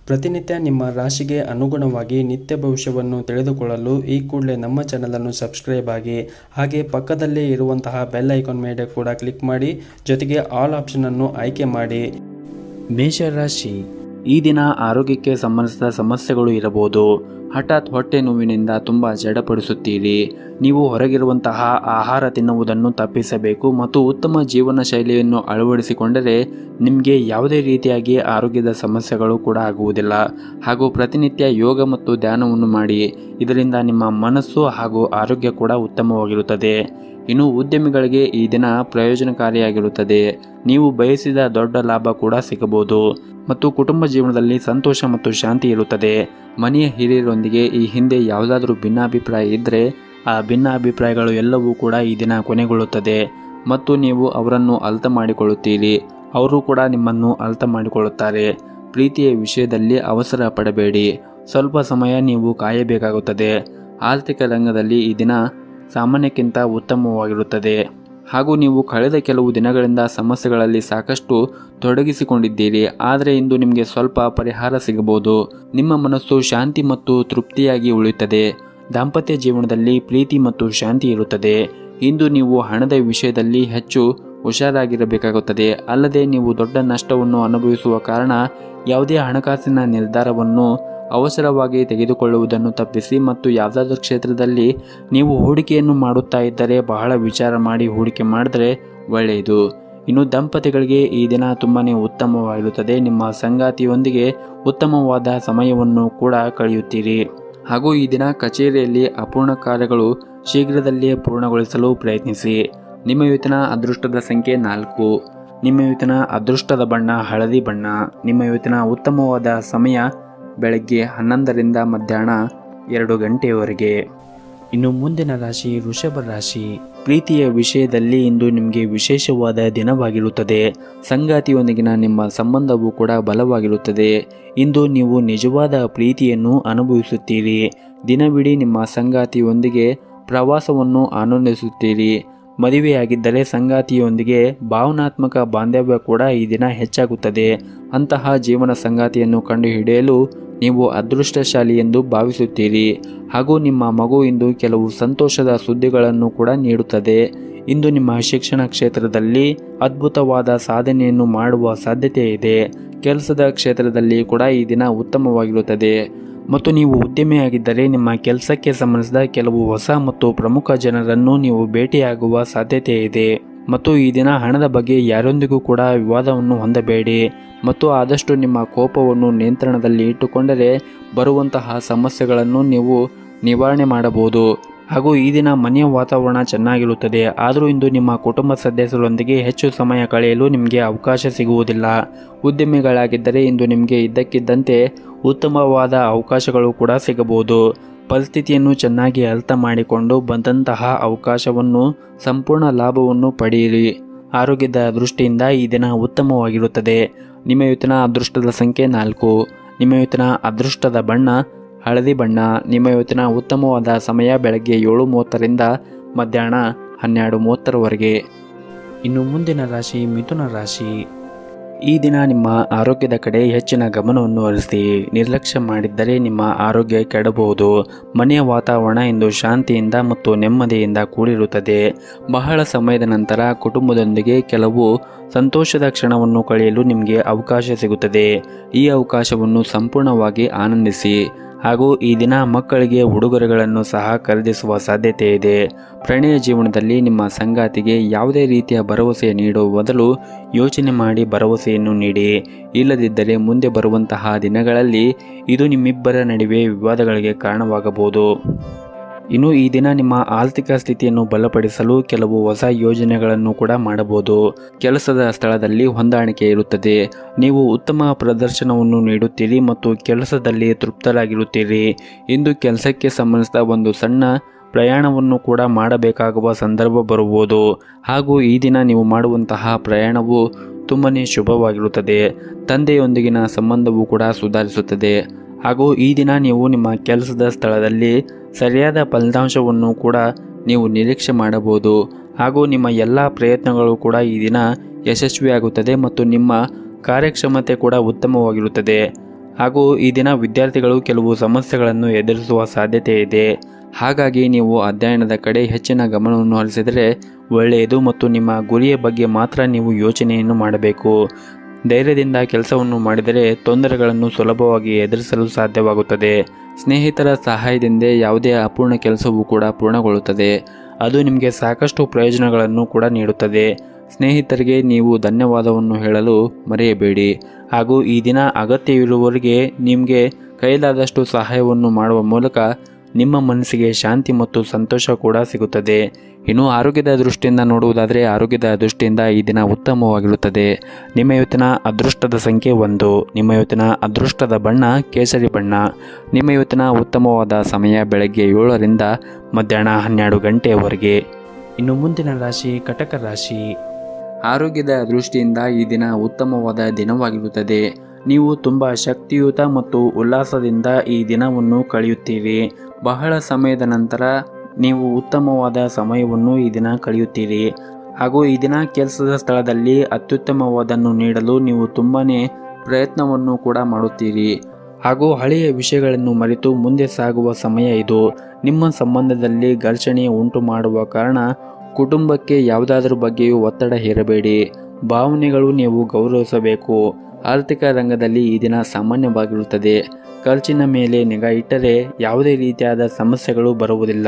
ಪ್ರತಿನಿತ್ಯ ನಿಮ್ಮ ರಾಶಿಗೆ ಅನುಗುಣವಾಗಿ ನಿತ್ಯ ಭವಿಷ್ಯವನ್ನು ತಿಳಿದುಕೊಳ್ಳಲು ಈ ಕೂಡಲೇ ನಮ್ಮ ಚಾನಲನ್ನು ಸಬ್ಸ್ಕ್ರೈಬ್ ಆಗಿ ಹಾಗೆ ಪಕ್ಕದಲ್ಲೇ ಇರುವಂತಹ ಬೆಲ್ ಐಕಾನ್ ಮೇಲೆ ಕೂಡ ಕ್ಲಿಕ್ ಮಾಡಿ ಜೊತೆಗೆ ಆಲ್ ಆಪ್ಷನನ್ನು ಆಯ್ಕೆ ಮಾಡಿ ಮೇಷರಾಶಿ ಈ ದಿನ ಆರೋಗ್ಯಕ್ಕೆ ಸಂಬಂಧಿಸಿದ ಸಮಸ್ಯೆಗಳು ಇರಬಹುದು ಹಠಾತ್ ಹೊಟ್ಟೆ ನೋವಿನಿಂದ ತುಂಬ ಜಡಪಡಿಸುತ್ತೀರಿ ನೀವು ಹೊರಗಿರುವಂತಹ ಆಹಾರ ತಿನ್ನುವುದನ್ನು ತಪ್ಪಿಸಬೇಕು ಮತ್ತು ಉತ್ತಮ ಜೀವನ ಶೈಲಿಯನ್ನು ಅಳವಡಿಸಿಕೊಂಡರೆ ನಿಮಗೆ ಯಾವುದೇ ರೀತಿಯಾಗಿ ಆರೋಗ್ಯದ ಸಮಸ್ಯೆಗಳು ಕೂಡ ಆಗುವುದಿಲ್ಲ ಹಾಗೂ ಪ್ರತಿನಿತ್ಯ ಯೋಗ ಮತ್ತು ಧ್ಯಾನವನ್ನು ಮಾಡಿ ಇದರಿಂದ ನಿಮ್ಮ ಮನಸ್ಸು ಹಾಗೂ ಆರೋಗ್ಯ ಕೂಡ ಉತ್ತಮವಾಗಿರುತ್ತದೆ ಇನ್ನು ಉದ್ಯಮಿಗಳಿಗೆ ಈ ದಿನ ಪ್ರಯೋಜನಕಾರಿಯಾಗಿರುತ್ತದೆ ನೀವು ಬಯಸಿದ ದೊಡ್ಡ ಲಾಭ ಕೂಡ ಸಿಗಬಹುದು ಮತ್ತು ಕುಟುಂಬ ಜೀವನದಲ್ಲಿ ಸಂತೋಷ ಮತ್ತು ಶಾಂತಿ ಇರುತ್ತದೆ ಮನೆಯ ಹಿರಿಯರೊಂದಿಗೆ ಈ ಹಿಂದೆ ಯಾವುದಾದ್ರೂ ಭಿನ್ನಾಭಿಪ್ರಾಯ ಇದ್ದರೆ ಆ ಭಿನ್ನಾಭಿಪ್ರಾಯಗಳು ಎಲ್ಲವೂ ಕೂಡ ಈ ದಿನ ಕೊನೆಗೊಳ್ಳುತ್ತದೆ ಮತ್ತು ನೀವು ಅವರನ್ನು ಅರ್ಥ ಮಾಡಿಕೊಳ್ಳುತ್ತೀರಿ ಅವರು ಕೂಡ ನಿಮ್ಮನ್ನು ಅರ್ಥ ಮಾಡಿಕೊಳ್ಳುತ್ತಾರೆ ಪ್ರೀತಿಯ ವಿಷಯದಲ್ಲಿ ಅವಸರ ಪಡಬೇಡಿ ಸ್ವಲ್ಪ ಸಮಯ ನೀವು ಕಾಯಬೇಕಾಗುತ್ತದೆ ಆರ್ಥಿಕ ರಂಗದಲ್ಲಿ ಈ ದಿನ ಸಾಮಾನ್ಯಕ್ಕಿಂತ ಉತ್ತಮವಾಗಿರುತ್ತದೆ ಹಾಗೂ ನೀವು ಕಳೆದ ಕೆಲವು ದಿನಗಳಿಂದ ಸಮಸ್ಯೆಗಳಲ್ಲಿ ಸಾಕಷ್ಟು ತೊಡಗಿಸಿಕೊಂಡಿದ್ದೀರಿ ಆದರೆ ಇಂದು ನಿಮಗೆ ಸ್ವಲ್ಪ ಪರಿಹಾರ ಸಿಗಬಹುದು ನಿಮ್ಮ ಮನಸ್ಸು ಶಾಂತಿ ಮತ್ತು ತೃಪ್ತಿಯಾಗಿ ಉಳಿಯುತ್ತದೆ ದಾಂಪತ್ಯ ಜೀವನದಲ್ಲಿ ಪ್ರೀತಿ ಮತ್ತು ಶಾಂತಿ ಇರುತ್ತದೆ ಇಂದು ನೀವು ಹಣದ ವಿಷಯದಲ್ಲಿ ಹೆಚ್ಚು ಹುಷಾರಾಗಿರಬೇಕಾಗುತ್ತದೆ ಅಲ್ಲದೆ ನೀವು ದೊಡ್ಡ ನಷ್ಟವನ್ನು ಅನುಭವಿಸುವ ಕಾರಣ ಯಾವುದೇ ಹಣಕಾಸಿನ ನಿರ್ಧಾರವನ್ನು ಅವಸರವಾಗಿ ತೆಗೆದುಕೊಳ್ಳುವುದನ್ನು ತಪ್ಪಿಸಿ ಮತ್ತು ಯಾವುದಾದ್ರೂ ಕ್ಷೇತ್ರದಲ್ಲಿ ನೀವು ಹೂಡಿಕೆಯನ್ನು ಮಾಡುತ್ತಾ ಇದ್ದರೆ ಬಹಳ ವಿಚಾರ ಮಾಡಿ ಹೂಡಿಕೆ ಮಾಡಿದರೆ ಒಳ್ಳೆಯದು ಇನ್ನು ದಂಪತಿಗಳಿಗೆ ಈ ದಿನ ತುಂಬಾ ಉತ್ತಮವಾಗಿರುತ್ತದೆ ನಿಮ್ಮ ಸಂಗಾತಿಯೊಂದಿಗೆ ಉತ್ತಮವಾದ ಸಮಯವನ್ನು ಕೂಡ ಕಳೆಯುತ್ತೀರಿ ಹಾಗೂ ಈ ದಿನ ಕಚೇರಿಯಲ್ಲಿ ಅಪೂರ್ಣ ಕಾರ್ಯಗಳು ಶೀಘ್ರದಲ್ಲೇ ಪೂರ್ಣಗೊಳಿಸಲು ಪ್ರಯತ್ನಿಸಿ ನಿಮ್ಮ ಇವತ್ತಿನ ಅದೃಷ್ಟದ ಸಂಖ್ಯೆ ನಾಲ್ಕು ನಿಮ್ಮ ಇವತ್ತಿನ ಅದೃಷ್ಟದ ಬಣ್ಣ ಹಳದಿ ಬಣ್ಣ ನಿಮ್ಮ ಇವತ್ತಿನ ಉತ್ತಮವಾದ ಸಮಯ ಬೆಳಗ್ಗೆ ಹನ್ನೊಂದರಿಂದ ಮಧ್ಯಾಹ್ನ ಎರಡು ಗಂಟೆಯವರೆಗೆ ಇನ್ನು ಮುಂದಿನ ರಾಶಿ ವೃಷಭ ರಾಶಿ ಪ್ರೀತಿಯ ವಿಷಯದಲ್ಲಿ ಇಂದು ನಿಮಗೆ ವಿಶೇಷವಾದ ದಿನವಾಗಿರುತ್ತದೆ ಸಂಗಾತಿಯೊಂದಿಗಿನ ನಿಮ್ಮ ಸಂಬಂಧವು ಕೂಡ ಬಲವಾಗಿರುತ್ತದೆ ಇಂದು ನೀವು ನಿಜವಾದ ಪ್ರೀತಿಯನ್ನು ಅನುಭವಿಸುತ್ತೀರಿ ದಿನವಿಡೀ ನಿಮ್ಮ ಸಂಗಾತಿಯೊಂದಿಗೆ ಪ್ರವಾಸವನ್ನು ಆನಂದಿಸುತ್ತೀರಿ ಮದುವೆಯಾಗಿದ್ದರೆ ಸಂಗಾತಿಯೊಂದಿಗೆ ಭಾವನಾತ್ಮಕ ಬಾಂಧವ್ಯ ಕೂಡ ಈ ದಿನ ಹೆಚ್ಚಾಗುತ್ತದೆ ಅಂತಹ ಜೀವನ ಸಂಗಾತಿಯನ್ನು ಕಂಡುಹಿಡಿಯಲು ನೀವು ಅದೃಷ್ಟಶಾಲಿ ಎಂದು ಭಾವಿಸುತ್ತೀರಿ ಹಾಗೂ ನಿಮ್ಮ ಮಗು ಇಂದು ಕೆಲವು ಸಂತೋಷದ ಸುದ್ದಿಗಳನ್ನು ಕೂಡ ನೀಡುತ್ತದೆ ಇಂದು ನಿಮ್ಮ ಶಿಕ್ಷಣ ಕ್ಷೇತ್ರದಲ್ಲಿ ಅದ್ಭುತವಾದ ಸಾಧನೆಯನ್ನು ಮಾಡುವ ಸಾಧ್ಯತೆ ಇದೆ ಕೆಲಸದ ಕ್ಷೇತ್ರದಲ್ಲಿ ಕೂಡ ಈ ದಿನ ಉತ್ತಮವಾಗಿರುತ್ತದೆ ಮತ್ತು ನೀವು ಉದ್ಯಮಿಯಾಗಿದ್ದರೆ ನಿಮ್ಮ ಕೆಲಸಕ್ಕೆ ಸಂಬಂಧಿಸಿದ ಕೆಲವು ಹೊಸ ಮತ್ತು ಪ್ರಮುಖ ಜನರನ್ನು ನೀವು ಭೇಟಿಯಾಗುವ ಸಾಧ್ಯತೆ ಇದೆ ಮತ್ತು ಈ ದಿನ ಹಣದ ಬಗ್ಗೆ ಯಾರೊಂದಿಗೂ ಕೂಡ ವಿವಾದವನ್ನು ಹೊಂದಬೇಡಿ ಮತ್ತು ಆದಷ್ಟು ನಿಮ್ಮ ಕೋಪವನ್ನು ನಿಯಂತ್ರಣದಲ್ಲಿ ಇಟ್ಟುಕೊಂಡರೆ ಬರುವಂತಹ ಸಮಸ್ಯೆಗಳನ್ನು ನೀವು ನಿವಾರಣೆ ಮಾಡಬಹುದು ಹಾಗೂ ಈ ದಿನ ಮನೆಯ ವಾತಾವರಣ ಚೆನ್ನಾಗಿರುತ್ತದೆ ಆದರೂ ಇಂದು ನಿಮ್ಮ ಕುಟುಂಬ ಸದಸ್ಯರೊಂದಿಗೆ ಹೆಚ್ಚು ಸಮಯ ಕಳೆಯಲು ನಿಮಗೆ ಅವಕಾಶ ಸಿಗುವುದಿಲ್ಲ ಉದ್ಯಮಿಗಳಾಗಿದ್ದರೆ ಇಂದು ನಿಮಗೆ ಇದ್ದಕ್ಕಿದ್ದಂತೆ ಉತ್ತಮವಾದ ಅವಕಾಶಗಳು ಕೂಡ ಸಿಗಬಹುದು ಪರಿಸ್ಥಿತಿಯನ್ನು ಚೆನ್ನಾಗಿ ಅರ್ಥ ಮಾಡಿಕೊಂಡು ಬಂದಂತಹ ಅವಕಾಶವನ್ನು ಸಂಪೂರ್ಣ ಲಾಭವನ್ನು ಪಡೆಯಿರಿ ಆರೋಗ್ಯದ ದೃಷ್ಟಿಯಿಂದ ಈ ದಿನ ಉತ್ತಮವಾಗಿರುತ್ತದೆ ನಿಮ್ಮ ಇವತ್ತಿನ ಅದೃಷ್ಟದ ಸಂಖ್ಯೆ ನಾಲ್ಕು ನಿಮ್ಮ ಇವತ್ತಿನ ಅದೃಷ್ಟದ ಬಣ್ಣ ಹಳದಿ ಬಣ್ಣ ನಿಮ್ಮ ಇವತ್ತಿನ ಉತ್ತಮವಾದ ಸಮಯ ಬೆಳಗ್ಗೆ ಏಳು ಮೂವತ್ತರಿಂದ ಮಧ್ಯಾಹ್ನ ಹನ್ನೆರಡು ಮೂವತ್ತರವರೆಗೆ ಇನ್ನು ಮುಂದಿನ ರಾಶಿ ಮಿಥುನ ರಾಶಿ ಈ ದಿನ ನಿಮ್ಮ ಆರೋಗ್ಯದ ಕಡೆ ಹೆಚ್ಚಿನ ಗಮನವನ್ನು ಹರಿಸಿ ನಿರ್ಲಕ್ಷ್ಯ ಮಾಡಿದ್ದರೆ ನಿಮ್ಮ ಆರೋಗ್ಯ ಕೆಡಬಹುದು ಮನೆಯ ವಾತಾವರಣ ಇಂದು ಶಾಂತಿಯಿಂದ ಮತ್ತು ನೆಮ್ಮದಿಯಿಂದ ಕೂಡಿರುತ್ತದೆ ಬಹಳ ಸಮಯದ ನಂತರ ಕುಟುಂಬದೊಂದಿಗೆ ಕೆಲವು ಸಂತೋಷದ ಕ್ಷಣವನ್ನು ಕಳೆಯಲು ನಿಮಗೆ ಅವಕಾಶ ಸಿಗುತ್ತದೆ ಈ ಅವಕಾಶವನ್ನು ಸಂಪೂರ್ಣವಾಗಿ ಆನಂದಿಸಿ ಹಾಗೂ ಈ ದಿನ ಮಕ್ಕಳಿಗೆ ಉಡುಗೊರೆಗಳನ್ನು ಸಹ ಖರೀದಿಸುವ ಸಾಧ್ಯತೆ ಇದೆ ಪ್ರಣಯ ಜೀವನದಲ್ಲಿ ನಿಮ್ಮ ಸಂಗಾತಿಗೆ ಯಾವುದೇ ರೀತಿಯ ಭರವಸೆ ನೀಡುವ ಬದಲು ಯೋಚನೆ ಮಾಡಿ ಭರವಸೆಯನ್ನು ನೀಡಿ ಇಲ್ಲದಿದ್ದರೆ ಮುಂದೆ ಬರುವಂತಹ ದಿನಗಳಲ್ಲಿ ಇದು ನಿಮ್ಮಿಬ್ಬರ ನಡುವೆ ವಿವಾದಗಳಿಗೆ ಕಾರಣವಾಗಬಹುದು ಇನ್ನು ಈ ದಿನ ನಿಮ್ಮ ಆರ್ಥಿಕ ಸ್ಥಿತಿಯನ್ನು ಬಲಪಡಿಸಲು ಕೆಲವು ಹೊಸ ಯೋಜನೆಗಳನ್ನು ಕೂಡ ಮಾಡಬಹುದು ಕೆಲಸದ ಸ್ಥಳದಲ್ಲಿ ಹೊಂದಾಣಿಕೆ ಇರುತ್ತದೆ ನೀವು ಉತ್ತಮ ಪ್ರದರ್ಶನವನ್ನು ನೀಡುತ್ತೀರಿ ಮತ್ತು ಕೆಲಸದಲ್ಲಿ ತೃಪ್ತರಾಗಿರುತ್ತೀರಿ ಇಂದು ಕೆಲಸಕ್ಕೆ ಸಂಬಂಧಿಸಿದ ಒಂದು ಸಣ್ಣ ಪ್ರಯಾಣವನ್ನು ಕೂಡ ಮಾಡಬೇಕಾಗುವ ಸಂದರ್ಭ ಬರುವುದು ಹಾಗೂ ಈ ದಿನ ನೀವು ಮಾಡುವಂತಹ ಪ್ರಯಾಣವು ತುಂಬನೇ ಶುಭವಾಗಿರುತ್ತದೆ ತಂದೆಯೊಂದಿಗಿನ ಸಂಬಂಧವು ಕೂಡ ಸುಧಾರಿಸುತ್ತದೆ ಹಾಗೂ ಈ ದಿನ ನೀವು ನಿಮ್ಮ ಕೆಲಸದ ಸ್ಥಳದಲ್ಲಿ ಸರಿಯಾದ ಫಲಿತಾಂಶವನ್ನು ಕೂಡ ನೀವು ನಿರೀಕ್ಷೆ ಮಾಡಬಹುದು ಹಾಗೂ ನಿಮ್ಮ ಎಲ್ಲ ಪ್ರಯತ್ನಗಳು ಕೂಡ ಈ ದಿನ ಯಶಸ್ವಿಯಾಗುತ್ತದೆ ಮತ್ತು ನಿಮ್ಮ ಕಾರ್ಯಕ್ಷಮತೆ ಕೂಡ ಉತ್ತಮವಾಗಿರುತ್ತದೆ ಹಾಗೂ ಈ ದಿನ ವಿದ್ಯಾರ್ಥಿಗಳು ಕೆಲವು ಸಮಸ್ಯೆಗಳನ್ನು ಎದುರಿಸುವ ಸಾಧ್ಯತೆ ಇದೆ ಹಾಗಾಗಿ ನೀವು ಅಧ್ಯಯನದ ಕಡೆ ಹೆಚ್ಚಿನ ಗಮನವನ್ನು ಹರಿಸಿದರೆ ಒಳ್ಳೆಯದು ಮತ್ತು ನಿಮ್ಮ ಗುರಿಯ ಬಗ್ಗೆ ಮಾತ್ರ ನೀವು ಯೋಚನೆಯನ್ನು ಮಾಡಬೇಕು ಧೈರ್ಯದಿಂದ ಕೆಲಸವನ್ನು ಮಾಡಿದರೆ ತೊಂದರೆಗಳನ್ನು ಸುಲಭವಾಗಿ ಎದುರಿಸಲು ಸಾಧ್ಯವಾಗುತ್ತದೆ ಸ್ನೇಹಿತರ ಸಹಾಯದಿಂದ ಯಾವುದೇ ಅಪೂರ್ಣ ಕೆಲಸವೂ ಕೂಡ ಪೂರ್ಣಗೊಳ್ಳುತ್ತದೆ ಅದು ನಿಮಗೆ ಸಾಕಷ್ಟು ಪ್ರಯೋಜನಗಳನ್ನು ಕೂಡ ನೀಡುತ್ತದೆ ಸ್ನೇಹಿತರಿಗೆ ನೀವು ಧನ್ಯವಾದವನ್ನು ಹೇಳಲು ಮರೆಯಬೇಡಿ ಹಾಗೂ ಈ ದಿನ ಅಗತ್ಯವಿರುವವರಿಗೆ ನಿಮಗೆ ಕೈಲಾದಷ್ಟು ಸಹಾಯವನ್ನು ಮಾಡುವ ಮೂಲಕ ನಿಮ್ಮ ಮನಸ್ಸಿಗೆ ಶಾಂತಿ ಮತ್ತು ಸಂತೋಷ ಕೂಡ ಸಿಗುತ್ತದೆ ಇನ್ನು ಆರೋಗ್ಯದ ದೃಷ್ಟಿಯಿಂದ ನೋಡುವುದಾದರೆ ಆರೋಗ್ಯದ ದೃಷ್ಟಿಯಿಂದ ಈ ದಿನ ಉತ್ತಮವಾಗಿರುತ್ತದೆ ನಿಮ್ಮ ಇವತ್ತಿನ ಅದೃಷ್ಟದ ಸಂಖ್ಯೆ ಒಂದು ನಿಮ್ಮ ಇವತ್ತಿನ ಅದೃಷ್ಟದ ಬಣ್ಣ ಕೇಸರಿ ಬಣ್ಣ ನಿಮ್ಮ ಇವತ್ತಿನ ಉತ್ತಮವಾದ ಸಮಯ ಬೆಳಗ್ಗೆ ಏಳರಿಂದ ಮಧ್ಯಾಹ್ನ ಹನ್ನೆರಡು ಗಂಟೆಯವರೆಗೆ ಇನ್ನು ಮುಂದಿನ ರಾಶಿ ಕಟಕ ರಾಶಿ ಆರೋಗ್ಯದ ದೃಷ್ಟಿಯಿಂದ ಈ ದಿನ ಉತ್ತಮವಾದ ದಿನವಾಗಿರುತ್ತದೆ ನೀವು ತುಂಬ ಶಕ್ತಿಯುತ ಮತ್ತು ಉಲ್ಲಾಸದಿಂದ ಈ ದಿನವನ್ನು ಕಳೆಯುತ್ತೀರಿ ಬಹಳ ಸಮಯದ ನಂತರ ನೀವು ಉತ್ತಮವಾದ ಸಮಯವನ್ನು ಈ ದಿನ ಕಳೆಯುತ್ತೀರಿ ಹಾಗೂ ಈ ದಿನ ಕೆಲಸದ ಸ್ಥಳದಲ್ಲಿ ಅತ್ಯುತ್ತಮವಾದನ್ನು ನೀಡಲು ನೀವು ತುಂಬಾ ಪ್ರಯತ್ನವನ್ನು ಕೂಡ ಮಾಡುತ್ತೀರಿ ಹಾಗೂ ಹಳೆಯ ವಿಷಯಗಳನ್ನು ಮರೆತು ಮುಂದೆ ಸಾಗುವ ಸಮಯ ಇದು ನಿಮ್ಮ ಸಂಬಂಧದಲ್ಲಿ ಘರ್ಷಣೆ ಉಂಟು ಮಾಡುವ ಕಾರಣ ಕುಟುಂಬಕ್ಕೆ ಯಾವುದಾದ್ರ ಬಗ್ಗೆಯೂ ಒತ್ತಡ ಹೇರಬೇಡಿ ಭಾವನೆಗಳು ನೀವು ಗೌರವಿಸಬೇಕು ಆರ್ಥಿಕ ರಂಗದಲ್ಲಿ ಈ ದಿನ ಸಾಮಾನ್ಯವಾಗಿರುತ್ತದೆ ಖರ್ಚಿನ ಮೇಲೆ ನಿಗಾ ಇಟ್ಟರೆ ಯಾವುದೇ ರೀತಿಯಾದ ಸಮಸ್ಯೆಗಳು ಬರುವುದಿಲ್ಲ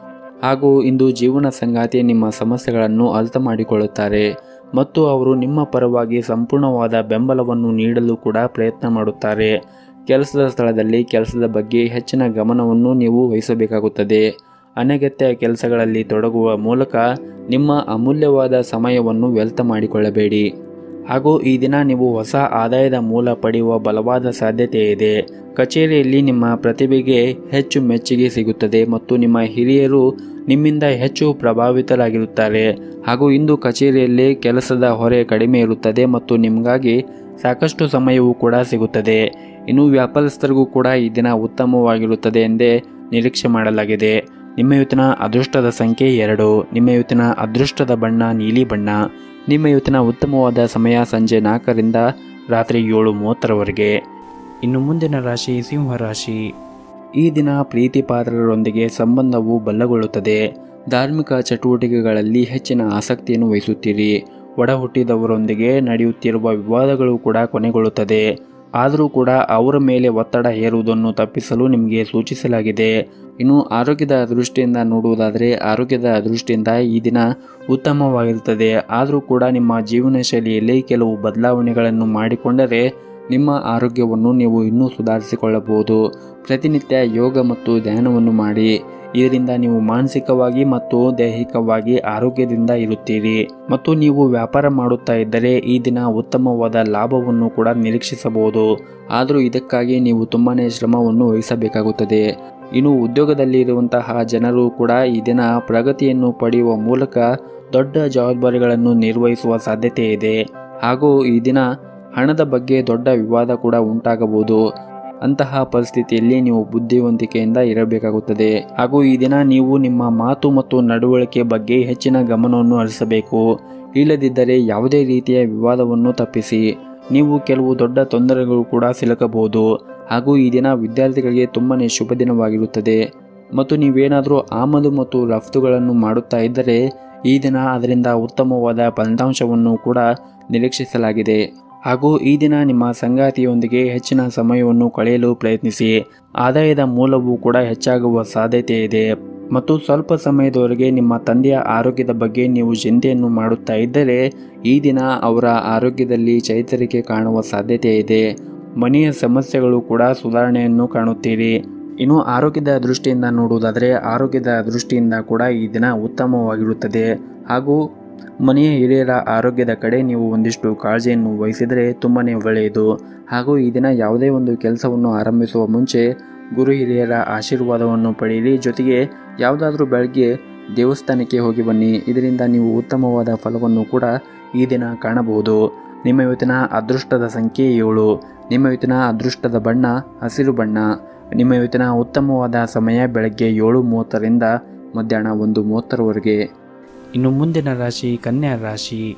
ಹಾಗೂ ಇಂದು ಜೀವನ ಸಂಗಾತಿ ನಿಮ್ಮ ಸಮಸ್ಯೆಗಳನ್ನು ಅರ್ಥ ಮಾಡಿಕೊಳ್ಳುತ್ತಾರೆ ಮತ್ತು ಅವರು ನಿಮ್ಮ ಪರವಾಗಿ ಸಂಪೂರ್ಣವಾದ ಬೆಂಬಲವನ್ನು ನೀಡಲು ಕೂಡ ಪ್ರಯತ್ನ ಮಾಡುತ್ತಾರೆ ಕೆಲಸದ ಸ್ಥಳದಲ್ಲಿ ಕೆಲಸದ ಬಗ್ಗೆ ಹೆಚ್ಚಿನ ಗಮನವನ್ನು ನೀವು ವಹಿಸಬೇಕಾಗುತ್ತದೆ ಅನಗತ್ಯ ಕೆಲಸಗಳಲ್ಲಿ ತೊಡಗುವ ಮೂಲಕ ನಿಮ್ಮ ಅಮೂಲ್ಯವಾದ ಸಮಯವನ್ನು ವ್ಯರ್ಥ ಮಾಡಿಕೊಳ್ಳಬೇಡಿ ಹಾಗೂ ಈ ದಿನ ನೀವು ಹೊಸ ಆದಾಯದ ಮೂಲ ಪಡೆಯುವ ಬಲವಾದ ಸಾಧ್ಯತೆ ಇದೆ ಕಚೇರಿಯಲ್ಲಿ ನಿಮ್ಮ ಪ್ರತಿಭೆಗೆ ಹೆಚ್ಚು ಮೆಚ್ಚುಗೆ ಸಿಗುತ್ತದೆ ಮತ್ತು ನಿಮ್ಮ ಹಿರಿಯರು ನಿಮ್ಮಿಂದ ಹೆಚ್ಚು ಪ್ರಭಾವಿತರಾಗಿರುತ್ತಾರೆ ಹಾಗೂ ಇಂದು ಕಚೇರಿಯಲ್ಲಿ ಕೆಲಸದ ಹೊರೆ ಕಡಿಮೆ ಇರುತ್ತದೆ ಮತ್ತು ನಿಮಗಾಗಿ ಸಾಕಷ್ಟು ಸಮಯವೂ ಕೂಡ ಸಿಗುತ್ತದೆ ಇನ್ನು ವ್ಯಾಪಾರಸ್ಥರಿಗೂ ಕೂಡ ಈ ದಿನ ಉತ್ತಮವಾಗಿರುತ್ತದೆ ಎಂದೇ ನಿರೀಕ್ಷೆ ಮಾಡಲಾಗಿದೆ ನಿಮ್ಮ ಇವತ್ತಿನ ಅದೃಷ್ಟದ ಸಂಖ್ಯೆ ಎರಡು ನಿಮ್ಮ ಇವತ್ತಿನ ಅದೃಷ್ಟದ ಬಣ್ಣ ನೀಲಿ ಬಣ್ಣ ನಿಮ್ಮ ಇವತ್ತಿನ ಉತ್ತಮವಾದ ಸಮಯ ಸಂಜೆ ನಾಲ್ಕರಿಂದ ರಾತ್ರಿ ಏಳು ಮೂವತ್ತರವರೆಗೆ ಇನ್ನು ಮುಂದಿನ ರಾಶಿ ಸಿಂಹ ರಾಶಿ ಈ ದಿನ ಪ್ರೀತಿ ಪಾತ್ರರೊಂದಿಗೆ ಸಂಬಂಧವು ಬಲಗೊಳ್ಳುತ್ತದೆ ಧಾರ್ಮಿಕ ಚಟುವಟಿಕೆಗಳಲ್ಲಿ ಹೆಚ್ಚಿನ ಆಸಕ್ತಿಯನ್ನು ವಹಿಸುತ್ತೀರಿ ಒಡ ಹುಟ್ಟಿದವರೊಂದಿಗೆ ನಡೆಯುತ್ತಿರುವ ವಿವಾದಗಳು ಕೂಡ ಕೊನೆಗೊಳ್ಳುತ್ತದೆ ಆದರೂ ಕೂಡ ಅವರ ಮೇಲೆ ಒತ್ತಡ ಹೇರುವುದನ್ನು ತಪ್ಪಿಸಲು ನಿಮಗೆ ಸೂಚಿಸಲಾಗಿದೆ ಇನ್ನು ಆರೋಗ್ಯದ ದೃಷ್ಟಿಯಿಂದ ನೋಡುವುದಾದರೆ ಆರೋಗ್ಯದ ದೃಷ್ಟಿಯಿಂದ ಈ ದಿನ ಉತ್ತಮವಾಗಿರುತ್ತದೆ ಆದರೂ ಕೂಡ ನಿಮ್ಮ ಜೀವನ ಶೈಲಿಯಲ್ಲಿ ಕೆಲವು ಬದಲಾವಣೆಗಳನ್ನು ಮಾಡಿಕೊಂಡರೆ ನಿಮ್ಮ ಆರೋಗ್ಯವನ್ನು ನೀವು ಇನ್ನೂ ಸುಧಾರಿಸಿಕೊಳ್ಳಬಹುದು ಪ್ರತಿನಿತ್ಯ ಯೋಗ ಮತ್ತು ಧ್ಯಾನವನ್ನು ಮಾಡಿ ಇದರಿಂದ ನೀವು ಮಾನಸಿಕವಾಗಿ ಮತ್ತು ದೈಹಿಕವಾಗಿ ಆರೋಗ್ಯದಿಂದ ಇರುತ್ತೀರಿ ಮತ್ತು ನೀವು ವ್ಯಾಪಾರ ಮಾಡುತ್ತಾ ಇದ್ದರೆ ಈ ದಿನ ಉತ್ತಮವಾದ ಲಾಭವನ್ನು ಕೂಡ ನಿರೀಕ್ಷಿಸಬಹುದು ಆದರೂ ಇದಕ್ಕಾಗಿ ನೀವು ತುಂಬಾ ಶ್ರಮವನ್ನು ವಹಿಸಬೇಕಾಗುತ್ತದೆ ಇನ್ನು ಉದ್ಯೋಗದಲ್ಲಿ ಇರುವಂತಹ ಜನರು ಕೂಡ ಈ ದಿನ ಪ್ರಗತಿಯನ್ನು ಪಡೆಯುವ ಮೂಲಕ ದೊಡ್ಡ ಜವಾಬ್ದಾರಿಗಳನ್ನು ನಿರ್ವಹಿಸುವ ಸಾಧ್ಯತೆ ಇದೆ ಹಾಗೂ ಈ ದಿನ ಹಣದ ಬಗ್ಗೆ ದೊಡ್ಡ ವಿವಾದ ಕೂಡ ಉಂಟಾಗಬಹುದು ಅಂತಹ ಪರಿಸ್ಥಿತಿಯಲ್ಲಿ ನೀವು ಬುದ್ಧಿವಂತಿಕೆಯಿಂದ ಇರಬೇಕಾಗುತ್ತದೆ ಹಾಗೂ ಈ ದಿನ ನೀವು ನಿಮ್ಮ ಮಾತು ಮತ್ತು ನಡವಳಿಕೆ ಬಗ್ಗೆ ಹೆಚ್ಚಿನ ಗಮನವನ್ನು ಹರಿಸಬೇಕು ಇಲ್ಲದಿದ್ದರೆ ಯಾವುದೇ ರೀತಿಯ ವಿವಾದವನ್ನು ತಪ್ಪಿಸಿ ನೀವು ಕೆಲವು ದೊಡ್ಡ ತೊಂದರೆಗಳು ಕೂಡ ಸಿಲುಕಬಹುದು ಹಾಗೂ ಈ ದಿನ ವಿದ್ಯಾರ್ಥಿಗಳಿಗೆ ತುಂಬಾ ಶುಭ ದಿನವಾಗಿರುತ್ತದೆ ಮತ್ತು ನೀವೇನಾದರೂ ಆಮದು ಮತ್ತು ರಫ್ತುಗಳನ್ನು ಮಾಡುತ್ತಾ ಇದ್ದರೆ ಈ ದಿನ ಅದರಿಂದ ಉತ್ತಮವಾದ ಫಲಿತಾಂಶವನ್ನು ಕೂಡ ನಿರೀಕ್ಷಿಸಲಾಗಿದೆ ಹಾಗೂ ಈ ದಿನ ನಿಮ್ಮ ಸಂಗಾತಿಯೊಂದಿಗೆ ಹೆಚ್ಚಿನ ಸಮಯವನ್ನು ಕಳೆಯಲು ಪ್ರಯತ್ನಿಸಿ ಆದಾಯದ ಮೂಲವೂ ಕೂಡ ಹೆಚ್ಚಾಗುವ ಸಾಧ್ಯತೆ ಇದೆ ಮತ್ತು ಸ್ವಲ್ಪ ಸಮಯದವರೆಗೆ ನಿಮ್ಮ ತಂದೆಯ ಆರೋಗ್ಯದ ಬಗ್ಗೆ ನೀವು ಚಿಂತೆಯನ್ನು ಮಾಡುತ್ತಾ ಇದ್ದರೆ ಈ ದಿನ ಅವರ ಆರೋಗ್ಯದಲ್ಲಿ ಚೈತರಿಕೆ ಕಾಣುವ ಸಾಧ್ಯತೆ ಇದೆ ಮನೆಯ ಸಮಸ್ಯೆಗಳು ಕೂಡ ಸುಧಾರಣೆಯನ್ನು ಕಾಣುತ್ತೀರಿ ಇನ್ನು ಆರೋಗ್ಯದ ದೃಷ್ಟಿಯಿಂದ ನೋಡುವುದಾದರೆ ಆರೋಗ್ಯದ ದೃಷ್ಟಿಯಿಂದ ಕೂಡ ಈ ದಿನ ಉತ್ತಮವಾಗಿರುತ್ತದೆ ಹಾಗೂ ಮನೆಯ ಹಿರಿಯರ ಆರೋಗ್ಯದ ಕಡೆ ನೀವು ಒಂದಿಷ್ಟು ಕಾಳಜಿಯನ್ನು ವಹಿಸಿದರೆ ತುಂಬಾ ಒಳ್ಳೆಯದು ಹಾಗೂ ಈ ದಿನ ಯಾವುದೇ ಒಂದು ಕೆಲಸವನ್ನು ಆರಂಭಿಸುವ ಮುಂಚೆ ಗುರು ಹಿರಿಯರ ಆಶೀರ್ವಾದವನ್ನು ಪಡೆಯಿರಿ ಜೊತೆಗೆ ಯಾವುದಾದ್ರೂ ಬೆಳಗ್ಗೆ ದೇವಸ್ಥಾನಕ್ಕೆ ಹೋಗಿ ಬನ್ನಿ ಇದರಿಂದ ನೀವು ಉತ್ತಮವಾದ ಫಲವನ್ನು ಕೂಡ ಈ ದಿನ ಕಾಣಬಹುದು ನಿಮ್ಮ ಇವತ್ತಿನ ಅದೃಷ್ಟದ ಸಂಖ್ಯೆ ಏಳು ನಿಮ್ಮ ಇವತ್ತಿನ ಅದೃಷ್ಟದ ಬಣ್ಣ ಹಸಿರು ಬಣ್ಣ ನಿಮ್ಮ ಇವತ್ತಿನ ಉತ್ತಮವಾದ ಸಮಯ ಬೆಳಗ್ಗೆ ಏಳು ಮೂವತ್ತರಿಂದ ಮಧ್ಯಾಹ್ನ ಒಂದು ಮೂವತ್ತರವರೆಗೆ ಇನ್ನು ಮುಂದಿನ ರಾಶಿ ಕನ್ಯಾ ರಾಶಿ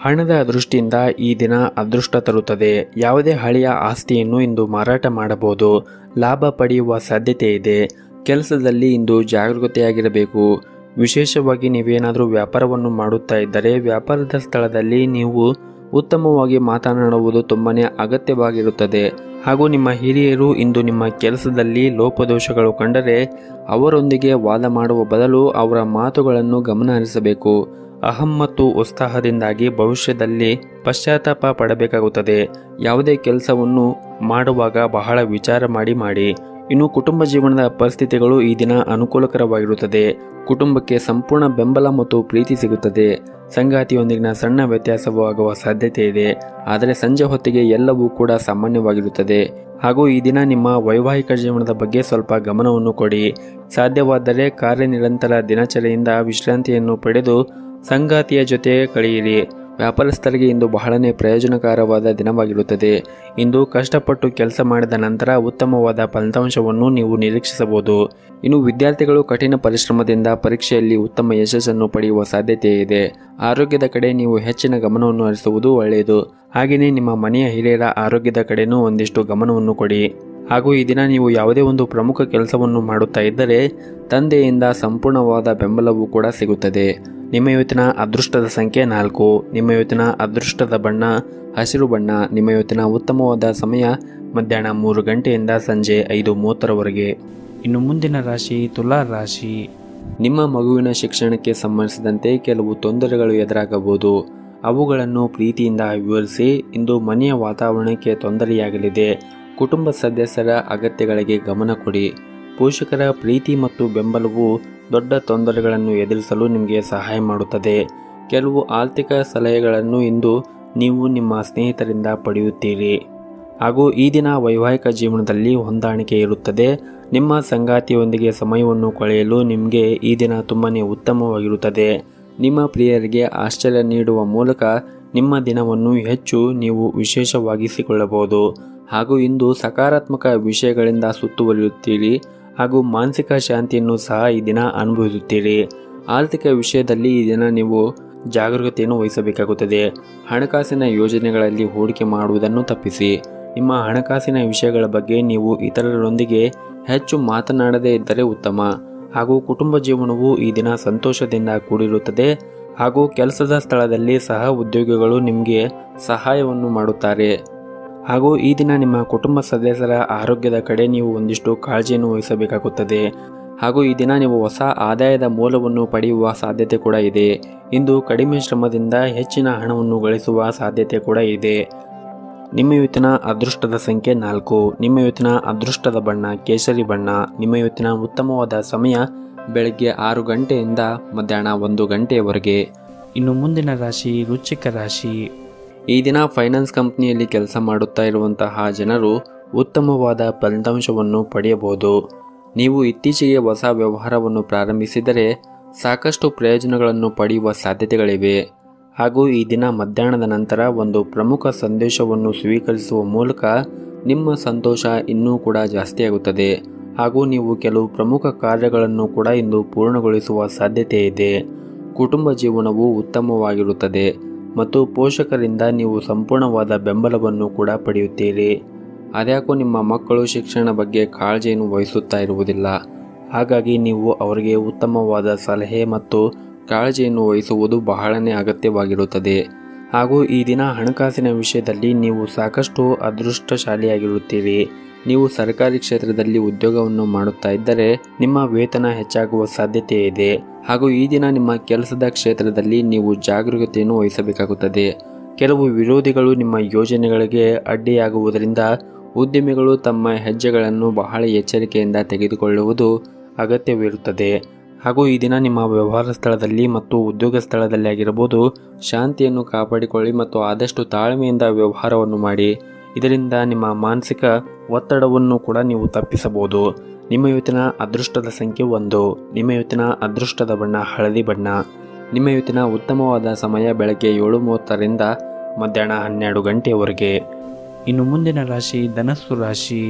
ಹಣದ ದೃಷ್ಟಿಯಿಂದ ಈ ದಿನ ಅದೃಷ್ಟ ತರುತ್ತದೆ ಯಾವುದೇ ಹಳೆಯ ಆಸ್ತಿಯನ್ನು ಇಂದು ಮಾರಾಟ ಮಾಡಬಹುದು ಲಾಭ ಪಡೆಯುವ ಸಾಧ್ಯತೆ ಇದೆ ಕೆಲಸದಲ್ಲಿ ಇಂದು ಜಾಗರೂಕತೆಯಾಗಿರಬೇಕು ವಿಶೇಷವಾಗಿ ನೀವೇನಾದರೂ ವ್ಯಾಪಾರವನ್ನು ಮಾಡುತ್ತಾ ಇದ್ದರೆ ವ್ಯಾಪಾರದ ಸ್ಥಳದಲ್ಲಿ ನೀವು ಉತ್ತಮವಾಗಿ ಮಾತನಾಡುವುದು ತುಂಬನೇ ಅಗತ್ಯವಾಗಿರುತ್ತದೆ ಹಾಗೂ ನಿಮ್ಮ ಹಿರಿಯರು ಇಂದು ನಿಮ್ಮ ಕೆಲಸದಲ್ಲಿ ಲೋಪದೋಷಗಳು ಕಂಡರೆ ಅವರೊಂದಿಗೆ ವಾದ ಮಾಡುವ ಬದಲು ಅವರ ಮಾತುಗಳನ್ನು ಗಮನ ಹರಿಸಬೇಕು ಅಹಂ ಮತ್ತು ಉತ್ಸಾಹದಿಂದಾಗಿ ಭವಿಷ್ಯದಲ್ಲಿ ಪಶ್ಚಾತ್ತಾಪ ಪಡಬೇಕಾಗುತ್ತದೆ ಯಾವುದೇ ಕೆಲಸವನ್ನು ಮಾಡುವಾಗ ಬಹಳ ವಿಚಾರ ಮಾಡಿ ಮಾಡಿ ಇನ್ನು ಕುಟುಂಬ ಜೀವನದ ಪರಿಸ್ಥಿತಿಗಳು ಈ ದಿನ ಅನುಕೂಲಕರವಾಗಿರುತ್ತದೆ ಕುಟುಂಬಕ್ಕೆ ಸಂಪೂರ್ಣ ಬೆಂಬಲ ಮತ್ತು ಪ್ರೀತಿ ಸಿಗುತ್ತದೆ ಸಂಗಾತಿಯೊಂದಿಗಿನ ಸಣ್ಣ ವ್ಯತ್ಯಾಸವೂ ಆಗುವ ಸಾಧ್ಯತೆ ಇದೆ ಆದರೆ ಸಂಜೆ ಹೊತ್ತಿಗೆ ಎಲ್ಲವೂ ಕೂಡ ಸಾಮಾನ್ಯವಾಗಿರುತ್ತದೆ ಹಾಗೂ ಈ ದಿನ ನಿಮ್ಮ ವೈವಾಹಿಕ ಜೀವನದ ಬಗ್ಗೆ ಸ್ವಲ್ಪ ಗಮನವನ್ನು ಕೊಡಿ ಸಾಧ್ಯವಾದರೆ ಕಾರ್ಯನಿರಂತರ ದಿನಚರಿಯಿಂದ ವಿಶ್ರಾಂತಿಯನ್ನು ಪಡೆದು ಸಂಗಾತಿಯ ಜೊತೆ ಕಳೆಯಿರಿ ವ್ಯಾಪಾರಸ್ಥರಿಗೆ ಇಂದು ಬಹಳನೇ ಪ್ರಯೋಜನಕರವಾದ ದಿನವಾಗಿರುತ್ತದೆ ಇಂದು ಕಷ್ಟಪಟ್ಟು ಕೆಲಸ ಮಾಡಿದ ನಂತರ ಉತ್ತಮವಾದ ಫಲಿತಾಂಶವನ್ನು ನೀವು ನಿರೀಕ್ಷಿಸಬಹುದು ಇನ್ನು ವಿದ್ಯಾರ್ಥಿಗಳು ಕಠಿಣ ಪರಿಶ್ರಮದಿಂದ ಪರೀಕ್ಷೆಯಲ್ಲಿ ಉತ್ತಮ ಯಶಸ್ಸನ್ನು ಪಡೆಯುವ ಸಾಧ್ಯತೆ ಇದೆ ಆರೋಗ್ಯದ ಕಡೆ ನೀವು ಹೆಚ್ಚಿನ ಗಮನವನ್ನು ಹರಿಸುವುದು ಒಳ್ಳೆಯದು ಹಾಗೆಯೇ ನಿಮ್ಮ ಮನೆಯ ಹಿರಿಯರ ಆರೋಗ್ಯದ ಕಡೆನೂ ಒಂದಿಷ್ಟು ಗಮನವನ್ನು ಕೊಡಿ ಹಾಗೂ ಈ ದಿನ ನೀವು ಯಾವುದೇ ಒಂದು ಪ್ರಮುಖ ಕೆಲಸವನ್ನು ಮಾಡುತ್ತಾ ಇದ್ದರೆ ತಂದೆಯಿಂದ ಸಂಪೂರ್ಣವಾದ ಬೆಂಬಲವೂ ಕೂಡ ಸಿಗುತ್ತದೆ ನಿಮ್ಮ ಇವತ್ತಿನ ಅದೃಷ್ಟದ ಸಂಖ್ಯೆ ನಾಲ್ಕು ನಿಮ್ಮ ಇವತ್ತಿನ ಅದೃಷ್ಟದ ಬಣ್ಣ ಹಸಿರು ಬಣ್ಣ ನಿಮ್ಮ ಇವತ್ತಿನ ಉತ್ತಮವಾದ ಸಮಯ ಮಧ್ಯಾಹ್ನ ಮೂರು ಗಂಟೆಯಿಂದ ಸಂಜೆ ಐದು ಮೂವತ್ತರವರೆಗೆ ಇನ್ನು ಮುಂದಿನ ರಾಶಿ ತುಲಾ ರಾಶಿ ನಿಮ್ಮ ಮಗುವಿನ ಶಿಕ್ಷಣಕ್ಕೆ ಸಂಬಂಧಿಸಿದಂತೆ ಕೆಲವು ತೊಂದರೆಗಳು ಎದುರಾಗಬಹುದು ಅವುಗಳನ್ನು ಪ್ರೀತಿಯಿಂದ ವಿವರಿಸಿ ಇಂದು ಮನೆಯ ವಾತಾವರಣಕ್ಕೆ ತೊಂದರೆಯಾಗಲಿದೆ ಕುಟುಂಬ ಸದಸ್ಯರ ಅಗತ್ಯಗಳಿಗೆ ಗಮನ ಕೊಡಿ ಪೋಷಕರ ಪ್ರೀತಿ ಮತ್ತು ಬೆಂಬಲವು ದೊಡ್ಡ ತೊಂದರೆಗಳನ್ನು ಎದುರಿಸಲು ನಿಮಗೆ ಸಹಾಯ ಮಾಡುತ್ತದೆ ಕೆಲವು ಆರ್ಥಿಕ ಸಲಹೆಗಳನ್ನು ಇಂದು ನೀವು ನಿಮ್ಮ ಸ್ನೇಹಿತರಿಂದ ಪಡೆಯುತ್ತೀರಿ ಹಾಗೂ ಈ ದಿನ ವೈವಾಹಿಕ ಜೀವನದಲ್ಲಿ ಹೊಂದಾಣಿಕೆ ಇರುತ್ತದೆ ನಿಮ್ಮ ಸಂಗಾತಿಯೊಂದಿಗೆ ಸಮಯವನ್ನು ಕಳೆಯಲು ನಿಮಗೆ ಈ ದಿನ ತುಂಬನೇ ಉತ್ತಮವಾಗಿರುತ್ತದೆ ನಿಮ್ಮ ಪ್ರಿಯರಿಗೆ ಆಶ್ಚರ್ಯ ನೀಡುವ ಮೂಲಕ ನಿಮ್ಮ ದಿನವನ್ನು ಹೆಚ್ಚು ನೀವು ವಿಶೇಷವಾಗಿಸಿಕೊಳ್ಳಬಹುದು ಹಾಗೂ ಇಂದು ಸಕಾರಾತ್ಮಕ ವಿಷಯಗಳಿಂದ ಸುತ್ತುವರಿಯುತ್ತೀರಿ ಹಾಗೂ ಮಾನಸಿಕ ಶಾಂತಿಯನ್ನು ಸಹ ಈ ದಿನ ಅನುಭವಿಸುತ್ತೀರಿ ಆರ್ಥಿಕ ವಿಷಯದಲ್ಲಿ ಈ ದಿನ ನೀವು ಜಾಗರೂಕತೆಯನ್ನು ವಹಿಸಬೇಕಾಗುತ್ತದೆ ಹಣಕಾಸಿನ ಯೋಜನೆಗಳಲ್ಲಿ ಹೂಡಿಕೆ ಮಾಡುವುದನ್ನು ತಪ್ಪಿಸಿ ನಿಮ್ಮ ಹಣಕಾಸಿನ ವಿಷಯಗಳ ಬಗ್ಗೆ ನೀವು ಇತರರೊಂದಿಗೆ ಹೆಚ್ಚು ಮಾತನಾಡದೇ ಇದ್ದರೆ ಉತ್ತಮ ಹಾಗೂ ಕುಟುಂಬ ಜೀವನವು ಈ ದಿನ ಸಂತೋಷದಿಂದ ಕೂಡಿರುತ್ತದೆ ಹಾಗೂ ಕೆಲಸದ ಸ್ಥಳದಲ್ಲಿ ಸಹ ಉದ್ಯೋಗಿಗಳು ನಿಮಗೆ ಸಹಾಯವನ್ನು ಮಾಡುತ್ತಾರೆ ಹಾಗೂ ಈ ದಿನ ನಿಮ್ಮ ಕುಟುಂಬ ಸದಸ್ಯರ ಆರೋಗ್ಯದ ಕಡೆ ನೀವು ಒಂದಿಷ್ಟು ಕಾಳಜಿಯನ್ನು ವಹಿಸಬೇಕಾಗುತ್ತದೆ ಹಾಗೂ ಈ ದಿನ ನೀವು ಹೊಸ ಆದಾಯದ ಮೂಲವನ್ನು ಪಡೆಯುವ ಸಾಧ್ಯತೆ ಕೂಡ ಇದೆ ಇಂದು ಕಡಿಮೆ ಶ್ರಮದಿಂದ ಹೆಚ್ಚಿನ ಹಣವನ್ನು ಗಳಿಸುವ ಸಾಧ್ಯತೆ ಕೂಡ ಇದೆ ನಿಮ್ಮ ಇವತ್ತಿನ ಅದೃಷ್ಟದ ಸಂಖ್ಯೆ ನಾಲ್ಕು ನಿಮ್ಮ ಇವತ್ತಿನ ಅದೃಷ್ಟದ ಬಣ್ಣ ಕೇಸರಿ ಬಣ್ಣ ನಿಮ್ಮ ಇವತ್ತಿನ ಉತ್ತಮವಾದ ಸಮಯ ಬೆಳಗ್ಗೆ ಆರು ಗಂಟೆಯಿಂದ ಮಧ್ಯಾಹ್ನ ಒಂದು ಗಂಟೆಯವರೆಗೆ ಇನ್ನು ಮುಂದಿನ ರಾಶಿ ವೃಶ್ಚಿಕ ರಾಶಿ ಈ ದಿನ ಫೈನಾನ್ಸ್ ಕಂಪ್ನಿಯಲ್ಲಿ ಕೆಲಸ ಮಾಡುತ್ತಾ ಇರುವಂತಹ ಜನರು ಉತ್ತಮವಾದ ಫಲಿತಾಂಶವನ್ನು ಪಡೆಯಬಹುದು ನೀವು ಇತ್ತೀಚೆಗೆ ಹೊಸ ವ್ಯವಹಾರವನ್ನು ಪ್ರಾರಂಭಿಸಿದರೆ ಸಾಕಷ್ಟು ಪ್ರಯೋಜನಗಳನ್ನು ಪಡೆಯುವ ಸಾಧ್ಯತೆಗಳಿವೆ ಹಾಗೂ ಈ ದಿನ ಮಧ್ಯಾಹ್ನದ ನಂತರ ಒಂದು ಪ್ರಮುಖ ಸಂದೇಶವನ್ನು ಸ್ವೀಕರಿಸುವ ಮೂಲಕ ನಿಮ್ಮ ಸಂತೋಷ ಇನ್ನೂ ಕೂಡ ಜಾಸ್ತಿಯಾಗುತ್ತದೆ ಹಾಗೂ ನೀವು ಕೆಲವು ಪ್ರಮುಖ ಕಾರ್ಯಗಳನ್ನು ಕೂಡ ಇಂದು ಪೂರ್ಣಗೊಳಿಸುವ ಸಾಧ್ಯತೆ ಇದೆ ಕುಟುಂಬ ಜೀವನವು ಉತ್ತಮವಾಗಿರುತ್ತದೆ ಮತ್ತು ಪೋಷಕರಿಂದ ನೀವು ಸಂಪೂರ್ಣವಾದ ಬೆಂಬಲವನ್ನು ಕೂಡ ಪಡೆಯುತ್ತೀರಿ ಅದ್ಯಾಕೋ ನಿಮ್ಮ ಮಕ್ಕಳು ಶಿಕ್ಷಣ ಬಗ್ಗೆ ಕಾಳಜಿಯನ್ನು ವಹಿಸುತ್ತಾ ಇರುವುದಿಲ್ಲ ಹಾಗಾಗಿ ನೀವು ಅವರಿಗೆ ಉತ್ತಮವಾದ ಸಲಹೆ ಮತ್ತು ಕಾಳಜಿಯನ್ನು ವಹಿಸುವುದು ಬಹಳನೇ ಅಗತ್ಯವಾಗಿರುತ್ತದೆ ಹಾಗೂ ಈ ದಿನ ಹಣಕಾಸಿನ ವಿಷಯದಲ್ಲಿ ನೀವು ಸಾಕಷ್ಟು ಅದೃಷ್ಟಶಾಲಿಯಾಗಿರುತ್ತೀರಿ ನೀವು ಸರ್ಕಾರಿ ಕ್ಷೇತ್ರದಲ್ಲಿ ಉದ್ಯೋಗವನ್ನು ಮಾಡುತ್ತಾ ಇದ್ದರೆ ನಿಮ್ಮ ವೇತನ ಹೆಚ್ಚಾಗುವ ಸಾಧ್ಯತೆ ಇದೆ ಹಾಗೂ ಈ ದಿನ ನಿಮ್ಮ ಕೆಲಸದ ಕ್ಷೇತ್ರದಲ್ಲಿ ನೀವು ಜಾಗರೂಕತೆಯನ್ನು ವಹಿಸಬೇಕಾಗುತ್ತದೆ ಕೆಲವು ವಿರೋಧಿಗಳು ನಿಮ್ಮ ಯೋಜನೆಗಳಿಗೆ ಅಡ್ಡಿಯಾಗುವುದರಿಂದ ಉದ್ಯಮಿಗಳು ತಮ್ಮ ಹೆಜ್ಜೆಗಳನ್ನು ಬಹಳ ಎಚ್ಚರಿಕೆಯಿಂದ ತೆಗೆದುಕೊಳ್ಳುವುದು ಅಗತ್ಯವಿರುತ್ತದೆ ಹಾಗೂ ಈ ದಿನ ನಿಮ್ಮ ವ್ಯವಹಾರ ಸ್ಥಳದಲ್ಲಿ ಮತ್ತು ಉದ್ಯೋಗ ಸ್ಥಳದಲ್ಲಿ ಆಗಿರಬಹುದು ಶಾಂತಿಯನ್ನು ಕಾಪಾಡಿಕೊಳ್ಳಿ ಮತ್ತು ಆದಷ್ಟು ತಾಳ್ಮೆಯಿಂದ ವ್ಯವಹಾರವನ್ನು ಮಾಡಿ ಇದರಿಂದ ನಿಮ್ಮ ಮಾನಸಿಕ ಒತ್ತಡವನ್ನು ಕೂಡ ನೀವು ತಪ್ಪಿಸಬಹುದು ನಿಮ್ಮ ಇವತ್ತಿನ ಅದೃಷ್ಟದ ಸಂಖ್ಯೆ ಒಂದು ನಿಮ್ಮ ಇವತ್ತಿನ ಅದೃಷ್ಟದ ಬಣ್ಣ ಹಳದಿ ಬಣ್ಣ ನಿಮ್ಮ ಇವತ್ತಿನ ಉತ್ತಮವಾದ ಸಮಯ ಬೆಳಗ್ಗೆ ಏಳು ಮೂವತ್ತರಿಂದ ಮಧ್ಯಾಹ್ನ ಹನ್ನೆರಡು ಗಂಟೆಯವರೆಗೆ ಇನ್ನು ಮುಂದಿನ ರಾಶಿ ಧನಸ್ಸು ರಾಶಿ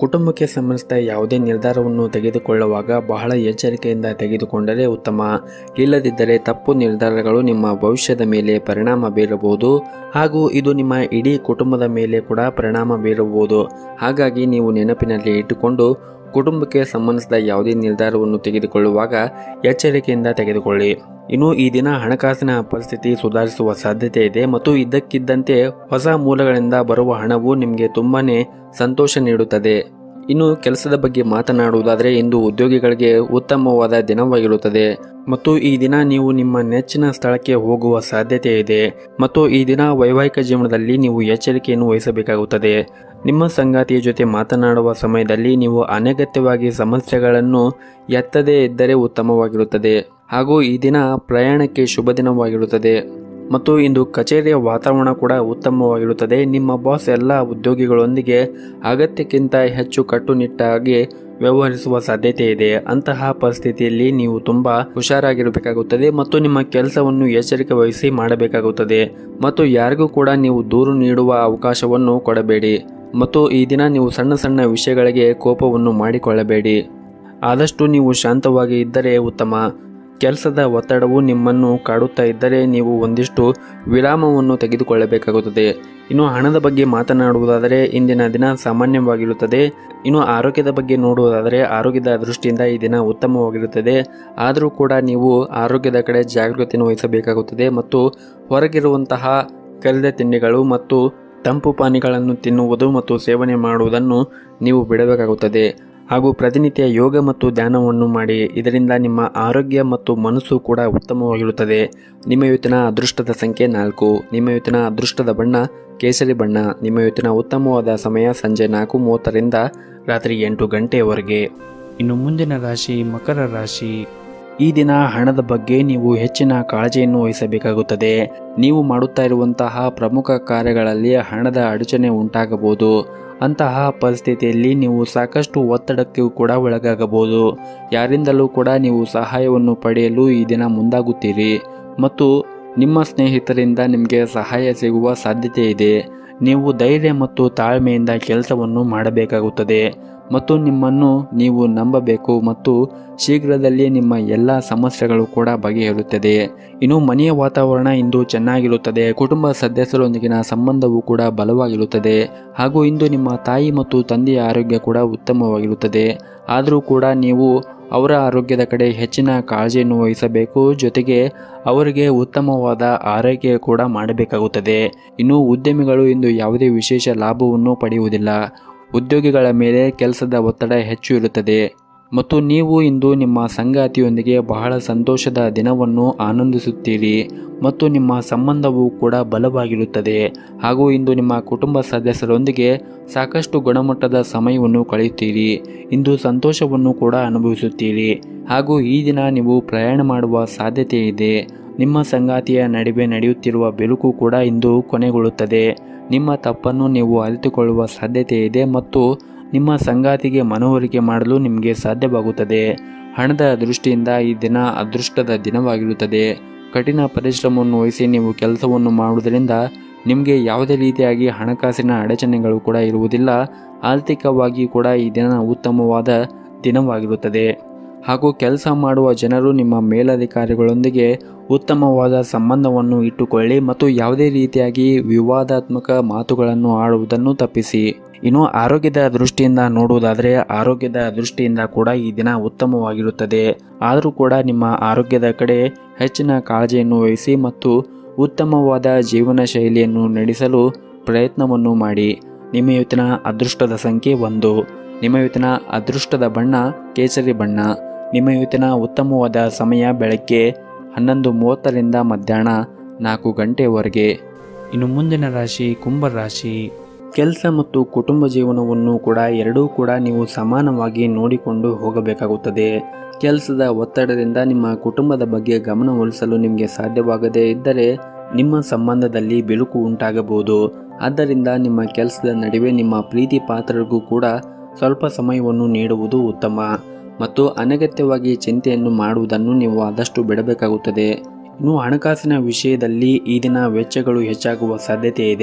ಕುಟುಂಬಕ್ಕೆ ಸಂಬಂಧಿಸಿದ ಯಾವುದೇ ನಿರ್ಧಾರವನ್ನು ತೆಗೆದುಕೊಳ್ಳುವಾಗ ಬಹಳ ಎಚ್ಚರಿಕೆಯಿಂದ ತೆಗೆದುಕೊಂಡರೆ ಉತ್ತಮ ಇಲ್ಲದಿದ್ದರೆ ತಪ್ಪು ನಿರ್ಧಾರಗಳು ನಿಮ್ಮ ಭವಿಷ್ಯದ ಮೇಲೆ ಪರಿಣಾಮ ಬೀರಬಹುದು ಹಾಗೂ ಇದು ನಿಮ್ಮ ಇಡೀ ಕುಟುಂಬದ ಮೇಲೆ ಕೂಡ ಪರಿಣಾಮ ಬೀರಬಹುದು ಹಾಗಾಗಿ ನೀವು ನೆನಪಿನಲ್ಲಿ ಇಟ್ಟುಕೊಂಡು ಕುಟುಂಬಕ್ಕೆ ಸಂಬಂಧಿಸಿದ ಯಾವುದೇ ನಿರ್ಧಾರವನ್ನು ತೆಗೆದುಕೊಳ್ಳುವಾಗ ಎಚ್ಚರಿಕೆಯಿಂದ ತೆಗೆದುಕೊಳ್ಳಿ ಇನ್ನು ಈ ದಿನ ಹಣಕಾಸಿನ ಪರಿಸ್ಥಿತಿ ಸುಧಾರಿಸುವ ಸಾಧ್ಯತೆ ಇದೆ ಮತ್ತು ಇದ್ದಕ್ಕಿದ್ದಂತೆ ಹೊಸ ಮೂಲಗಳಿಂದ ಬರುವ ಹಣವು ನಿಮಗೆ ತುಂಬಾನೇ ಸಂತೋಷ ನೀಡುತ್ತದೆ ಇನ್ನು ಕೆಲಸದ ಬಗ್ಗೆ ಮಾತನಾಡುವುದಾದರೆ ಇಂದು ಉದ್ಯೋಗಿಗಳಿಗೆ ಉತ್ತಮವಾದ ದಿನವಾಗಿರುತ್ತದೆ ಮತ್ತು ಈ ದಿನ ನೀವು ನಿಮ್ಮ ನೆಚ್ಚಿನ ಸ್ಥಳಕ್ಕೆ ಹೋಗುವ ಸಾಧ್ಯತೆ ಇದೆ ಮತ್ತು ಈ ದಿನ ವೈವಾಹಿಕ ಜೀವನದಲ್ಲಿ ನೀವು ಎಚ್ಚರಿಕೆಯನ್ನು ವಹಿಸಬೇಕಾಗುತ್ತದೆ ನಿಮ್ಮ ಸಂಗಾತಿಯ ಜೊತೆ ಮಾತನಾಡುವ ಸಮಯದಲ್ಲಿ ನೀವು ಅನಗತ್ಯವಾಗಿ ಸಮಸ್ಯೆಗಳನ್ನು ಎತ್ತದೇ ಇದ್ದರೆ ಉತ್ತಮವಾಗಿರುತ್ತದೆ ಹಾಗೂ ಈ ದಿನ ಪ್ರಯಾಣಕ್ಕೆ ಶುಭ ದಿನವಾಗಿರುತ್ತದೆ ಮತ್ತು ಇಂದು ಕಚೇರಿಯ ವಾತಾವರಣ ಕೂಡ ಉತ್ತಮವಾಗಿರುತ್ತದೆ ನಿಮ್ಮ ಬಾಸ್ ಎಲ್ಲ ಉದ್ಯೋಗಿಗಳೊಂದಿಗೆ ಅಗತ್ಯಕ್ಕಿಂತ ಹೆಚ್ಚು ಕಟ್ಟುನಿಟ್ಟಾಗಿ ವ್ಯವಹರಿಸುವ ಸಾಧ್ಯತೆ ಇದೆ ಅಂತಹ ಪರಿಸ್ಥಿತಿಯಲ್ಲಿ ನೀವು ತುಂಬಾ ಹುಷಾರಾಗಿರಬೇಕಾಗುತ್ತದೆ ಮತ್ತು ನಿಮ್ಮ ಕೆಲಸವನ್ನು ಎಚ್ಚರಿಕೆ ವಹಿಸಿ ಮಾಡಬೇಕಾಗುತ್ತದೆ ಮತ್ತು ಯಾರಿಗೂ ಕೂಡ ನೀವು ದೂರು ನೀಡುವ ಅವಕಾಶವನ್ನು ಕೊಡಬೇಡಿ ಮತ್ತು ಈ ದಿನ ನೀವು ಸಣ್ಣ ಸಣ್ಣ ವಿಷಯಗಳಿಗೆ ಕೋಪವನ್ನು ಮಾಡಿಕೊಳ್ಳಬೇಡಿ ಆದಷ್ಟು ನೀವು ಶಾಂತವಾಗಿ ಇದ್ದರೆ ಉತ್ತಮ ಕೆಲಸದ ಒತ್ತಡವು ನಿಮ್ಮನ್ನು ಕಾಡುತ್ತಾ ಇದ್ದರೆ ನೀವು ಒಂದಿಷ್ಟು ವಿರಾಮವನ್ನು ತೆಗೆದುಕೊಳ್ಳಬೇಕಾಗುತ್ತದೆ ಇನ್ನು ಹಣದ ಬಗ್ಗೆ ಮಾತನಾಡುವುದಾದರೆ ಇಂದಿನ ದಿನ ಸಾಮಾನ್ಯವಾಗಿರುತ್ತದೆ ಇನ್ನು ಆರೋಗ್ಯದ ಬಗ್ಗೆ ನೋಡುವುದಾದರೆ ಆರೋಗ್ಯದ ದೃಷ್ಟಿಯಿಂದ ಈ ದಿನ ಉತ್ತಮವಾಗಿರುತ್ತದೆ ಆದರೂ ಕೂಡ ನೀವು ಆರೋಗ್ಯದ ಕಡೆ ಜಾಗೃತಿಯನ್ನು ವಹಿಸಬೇಕಾಗುತ್ತದೆ ಮತ್ತು ಹೊರಗಿರುವಂತಹ ಕರಿದ ತಿಂಡಿಗಳು ಮತ್ತು ತಂಪು ಪಾನೀಯಗಳನ್ನು ತಿನ್ನುವುದು ಮತ್ತು ಸೇವನೆ ಮಾಡುವುದನ್ನು ನೀವು ಬಿಡಬೇಕಾಗುತ್ತದೆ ಹಾಗೂ ಪ್ರತಿನಿತ್ಯ ಯೋಗ ಮತ್ತು ಧ್ಯಾನವನ್ನು ಮಾಡಿ ಇದರಿಂದ ನಿಮ್ಮ ಆರೋಗ್ಯ ಮತ್ತು ಮನಸ್ಸು ಕೂಡ ಉತ್ತಮವಾಗಿರುತ್ತದೆ ನಿಮ್ಮ ಇವತ್ತಿನ ಅದೃಷ್ಟದ ಸಂಖ್ಯೆ ನಾಲ್ಕು ನಿಮ್ಮ ಇವತ್ತಿನ ಅದೃಷ್ಟದ ಬಣ್ಣ ಕೇಸರಿ ಬಣ್ಣ ನಿಮ್ಮ ಇವತ್ತಿನ ಉತ್ತಮವಾದ ಸಮಯ ಸಂಜೆ ನಾಲ್ಕು ಮೂವತ್ತರಿಂದ ರಾತ್ರಿ ಎಂಟು ಗಂಟೆಯವರೆಗೆ ಇನ್ನು ಮುಂದಿನ ರಾಶಿ ಮಕರ ರಾಶಿ ಈ ದಿನ ಹಣದ ಬಗ್ಗೆ ನೀವು ಹೆಚ್ಚಿನ ಕಾಳಜಿಯನ್ನು ವಹಿಸಬೇಕಾಗುತ್ತದೆ ನೀವು ಮಾಡುತ್ತಾ ಇರುವಂತಹ ಪ್ರಮುಖ ಕಾರ್ಯಗಳಲ್ಲಿ ಹಣದ ಅಡಚಣೆ ಉಂಟಾಗಬಹುದು ಅಂತಹ ಪರಿಸ್ಥಿತಿಯಲ್ಲಿ ನೀವು ಸಾಕಷ್ಟು ಒತ್ತಡಕ್ಕೂ ಕೂಡ ಒಳಗಾಗಬಹುದು ಯಾರಿಂದಲೂ ಕೂಡ ನೀವು ಸಹಾಯವನ್ನು ಪಡೆಯಲು ಈ ದಿನ ಮುಂದಾಗುತ್ತೀರಿ ಮತ್ತು ನಿಮ್ಮ ಸ್ನೇಹಿತರಿಂದ ನಿಮಗೆ ಸಹಾಯ ಸಿಗುವ ಸಾಧ್ಯತೆ ಇದೆ ನೀವು ಧೈರ್ಯ ಮತ್ತು ತಾಳ್ಮೆಯಿಂದ ಕೆಲಸವನ್ನು ಮಾಡಬೇಕಾಗುತ್ತದೆ ಮತ್ತು ನಿಮ್ಮನ್ನು ನೀವು ನಂಬಬೇಕು ಮತ್ತು ಶೀಘ್ರದಲ್ಲೇ ನಿಮ್ಮ ಎಲ್ಲ ಸಮಸ್ಯೆಗಳು ಕೂಡ ಬಗೆಹರುತ್ತದೆ ಇನ್ನು ಮನೆಯ ವಾತಾವರಣ ಇಂದು ಚೆನ್ನಾಗಿರುತ್ತದೆ ಕುಟುಂಬ ಸದಸ್ಯರೊಂದಿಗಿನ ಸಂಬಂಧವು ಕೂಡ ಬಲವಾಗಿರುತ್ತದೆ ಹಾಗೂ ಇಂದು ನಿಮ್ಮ ತಾಯಿ ಮತ್ತು ತಂದೆಯ ಆರೋಗ್ಯ ಕೂಡ ಉತ್ತಮವಾಗಿರುತ್ತದೆ ಆದರೂ ಕೂಡ ನೀವು ಅವರ ಆರೋಗ್ಯದ ಕಡೆ ಹೆಚ್ಚಿನ ಕಾಳಜಿಯನ್ನು ವಹಿಸಬೇಕು ಜೊತೆಗೆ ಅವರಿಗೆ ಉತ್ತಮವಾದ ಆರೈಕೆ ಕೂಡ ಮಾಡಬೇಕಾಗುತ್ತದೆ ಇನ್ನು ಉದ್ಯಮಿಗಳು ಇಂದು ಯಾವುದೇ ವಿಶೇಷ ಲಾಭವನ್ನು ಪಡೆಯುವುದಿಲ್ಲ ಉದ್ಯೋಗಿಗಳ ಮೇಲೆ ಕೆಲಸದ ಒತ್ತಡ ಹೆಚ್ಚು ಇರುತ್ತದೆ ಮತ್ತು ನೀವು ಇಂದು ನಿಮ್ಮ ಸಂಗಾತಿಯೊಂದಿಗೆ ಬಹಳ ಸಂತೋಷದ ದಿನವನ್ನು ಆನಂದಿಸುತ್ತೀರಿ ಮತ್ತು ನಿಮ್ಮ ಸಂಬಂಧವು ಕೂಡ ಬಲವಾಗಿರುತ್ತದೆ ಹಾಗೂ ಇಂದು ನಿಮ್ಮ ಕುಟುಂಬ ಸದಸ್ಯರೊಂದಿಗೆ ಸಾಕಷ್ಟು ಗುಣಮಟ್ಟದ ಸಮಯವನ್ನು ಕಳೆಯುತ್ತೀರಿ ಇಂದು ಸಂತೋಷವನ್ನು ಕೂಡ ಅನುಭವಿಸುತ್ತೀರಿ ಹಾಗೂ ಈ ದಿನ ನೀವು ಪ್ರಯಾಣ ಮಾಡುವ ಸಾಧ್ಯತೆ ಇದೆ ನಿಮ್ಮ ಸಂಗಾತಿಯ ನಡುವೆ ನಡೆಯುತ್ತಿರುವ ಬೆಳಕು ಕೂಡ ಇಂದು ಕೊನೆಗೊಳ್ಳುತ್ತದೆ ನಿಮ್ಮ ತಪ್ಪನ್ನು ನೀವು ಅರಿತುಕೊಳ್ಳುವ ಸಾಧ್ಯತೆ ಇದೆ ಮತ್ತು ನಿಮ್ಮ ಸಂಗಾತಿಗೆ ಮನವರಿಕೆ ಮಾಡಲು ನಿಮಗೆ ಸಾಧ್ಯವಾಗುತ್ತದೆ ಹಣದ ದೃಷ್ಟಿಯಿಂದ ಈ ದಿನ ಅದೃಷ್ಟದ ದಿನವಾಗಿರುತ್ತದೆ ಕಠಿಣ ಪರಿಶ್ರಮವನ್ನು ವಹಿಸಿ ನೀವು ಕೆಲಸವನ್ನು ಮಾಡುವುದರಿಂದ ನಿಮಗೆ ಯಾವುದೇ ರೀತಿಯಾಗಿ ಹಣಕಾಸಿನ ಅಡಚಣೆಗಳು ಕೂಡ ಇರುವುದಿಲ್ಲ ಆರ್ಥಿಕವಾಗಿ ಕೂಡ ಈ ದಿನ ಉತ್ತಮವಾದ ದಿನವಾಗಿರುತ್ತದೆ ಹಾಗೂ ಕೆಲಸ ಮಾಡುವ ಜನರು ನಿಮ್ಮ ಮೇಲಧಿಕಾರಿಗಳೊಂದಿಗೆ ಉತ್ತಮವಾದ ಸಂಬಂಧವನ್ನು ಇಟ್ಟುಕೊಳ್ಳಿ ಮತ್ತು ಯಾವುದೇ ರೀತಿಯಾಗಿ ವಿವಾದಾತ್ಮಕ ಮಾತುಗಳನ್ನು ಆಡುವುದನ್ನು ತಪ್ಪಿಸಿ ಇನ್ನು ಆರೋಗ್ಯದ ದೃಷ್ಟಿಯಿಂದ ನೋಡುವುದಾದರೆ ಆರೋಗ್ಯದ ದೃಷ್ಟಿಯಿಂದ ಕೂಡ ಈ ದಿನ ಉತ್ತಮವಾಗಿರುತ್ತದೆ ಆದರೂ ಕೂಡ ನಿಮ್ಮ ಆರೋಗ್ಯದ ಕಡೆ ಹೆಚ್ಚಿನ ಕಾಳಜಿಯನ್ನು ವಹಿಸಿ ಮತ್ತು ಉತ್ತಮವಾದ ಜೀವನ ಶೈಲಿಯನ್ನು ನಡೆಸಲು ಪ್ರಯತ್ನವನ್ನು ಮಾಡಿ ನಿಮ್ಮ ಇವತ್ತಿನ ಅದೃಷ್ಟದ ಸಂಖ್ಯೆ ಒಂದು ನಿಮ್ಮ ಇವತ್ತಿನ ಅದೃಷ್ಟದ ಬಣ್ಣ ಕೇಸರಿ ಬಣ್ಣ ನಿಮ್ಮ ಇವತ್ತಿನ ಉತ್ತಮವಾದ ಸಮಯ ಬೆಳಗ್ಗೆ ಹನ್ನೊಂದು ಮೂವತ್ತರಿಂದ ಮಧ್ಯಾಹ್ನ ನಾಲ್ಕು ಗಂಟೆವರೆಗೆ ಇನ್ನು ಮುಂದಿನ ರಾಶಿ ಕುಂಭ ರಾಶಿ ಕೆಲಸ ಮತ್ತು ಕುಟುಂಬ ಜೀವನವನ್ನು ಕೂಡ ಎರಡೂ ಕೂಡ ನೀವು ಸಮಾನವಾಗಿ ನೋಡಿಕೊಂಡು ಹೋಗಬೇಕಾಗುತ್ತದೆ ಕೆಲಸದ ಒತ್ತಡದಿಂದ ನಿಮ್ಮ ಕುಟುಂಬದ ಬಗ್ಗೆ ಗಮನಹರಿಸಲು ನಿಮಗೆ ಸಾಧ್ಯವಾಗದೇ ಇದ್ದರೆ ನಿಮ್ಮ ಸಂಬಂಧದಲ್ಲಿ ಬಿರುಕು ಉಂಟಾಗಬಹುದು ಆದ್ದರಿಂದ ನಿಮ್ಮ ಕೆಲಸದ ನಡುವೆ ನಿಮ್ಮ ಪ್ರೀತಿ ಪಾತ್ರರಿಗೂ ಕೂಡ ಸ್ವಲ್ಪ ಸಮಯವನ್ನು ನೀಡುವುದು ಉತ್ತಮ ಮತ್ತು ಅನಗತ್ಯವಾಗಿ ಚಿಂತೆಯನ್ನು ಮಾಡುವುದನ್ನು ನೀವು ಆದಷ್ಟು ಬಿಡಬೇಕಾಗುತ್ತದೆ ಇನ್ನು ಹಣಕಾಸಿನ ವಿಷಯದಲ್ಲಿ ಈ ದಿನ ವೆಚ್ಚಗಳು ಹೆಚ್ಚಾಗುವ ಸಾಧ್ಯತೆ ಇದೆ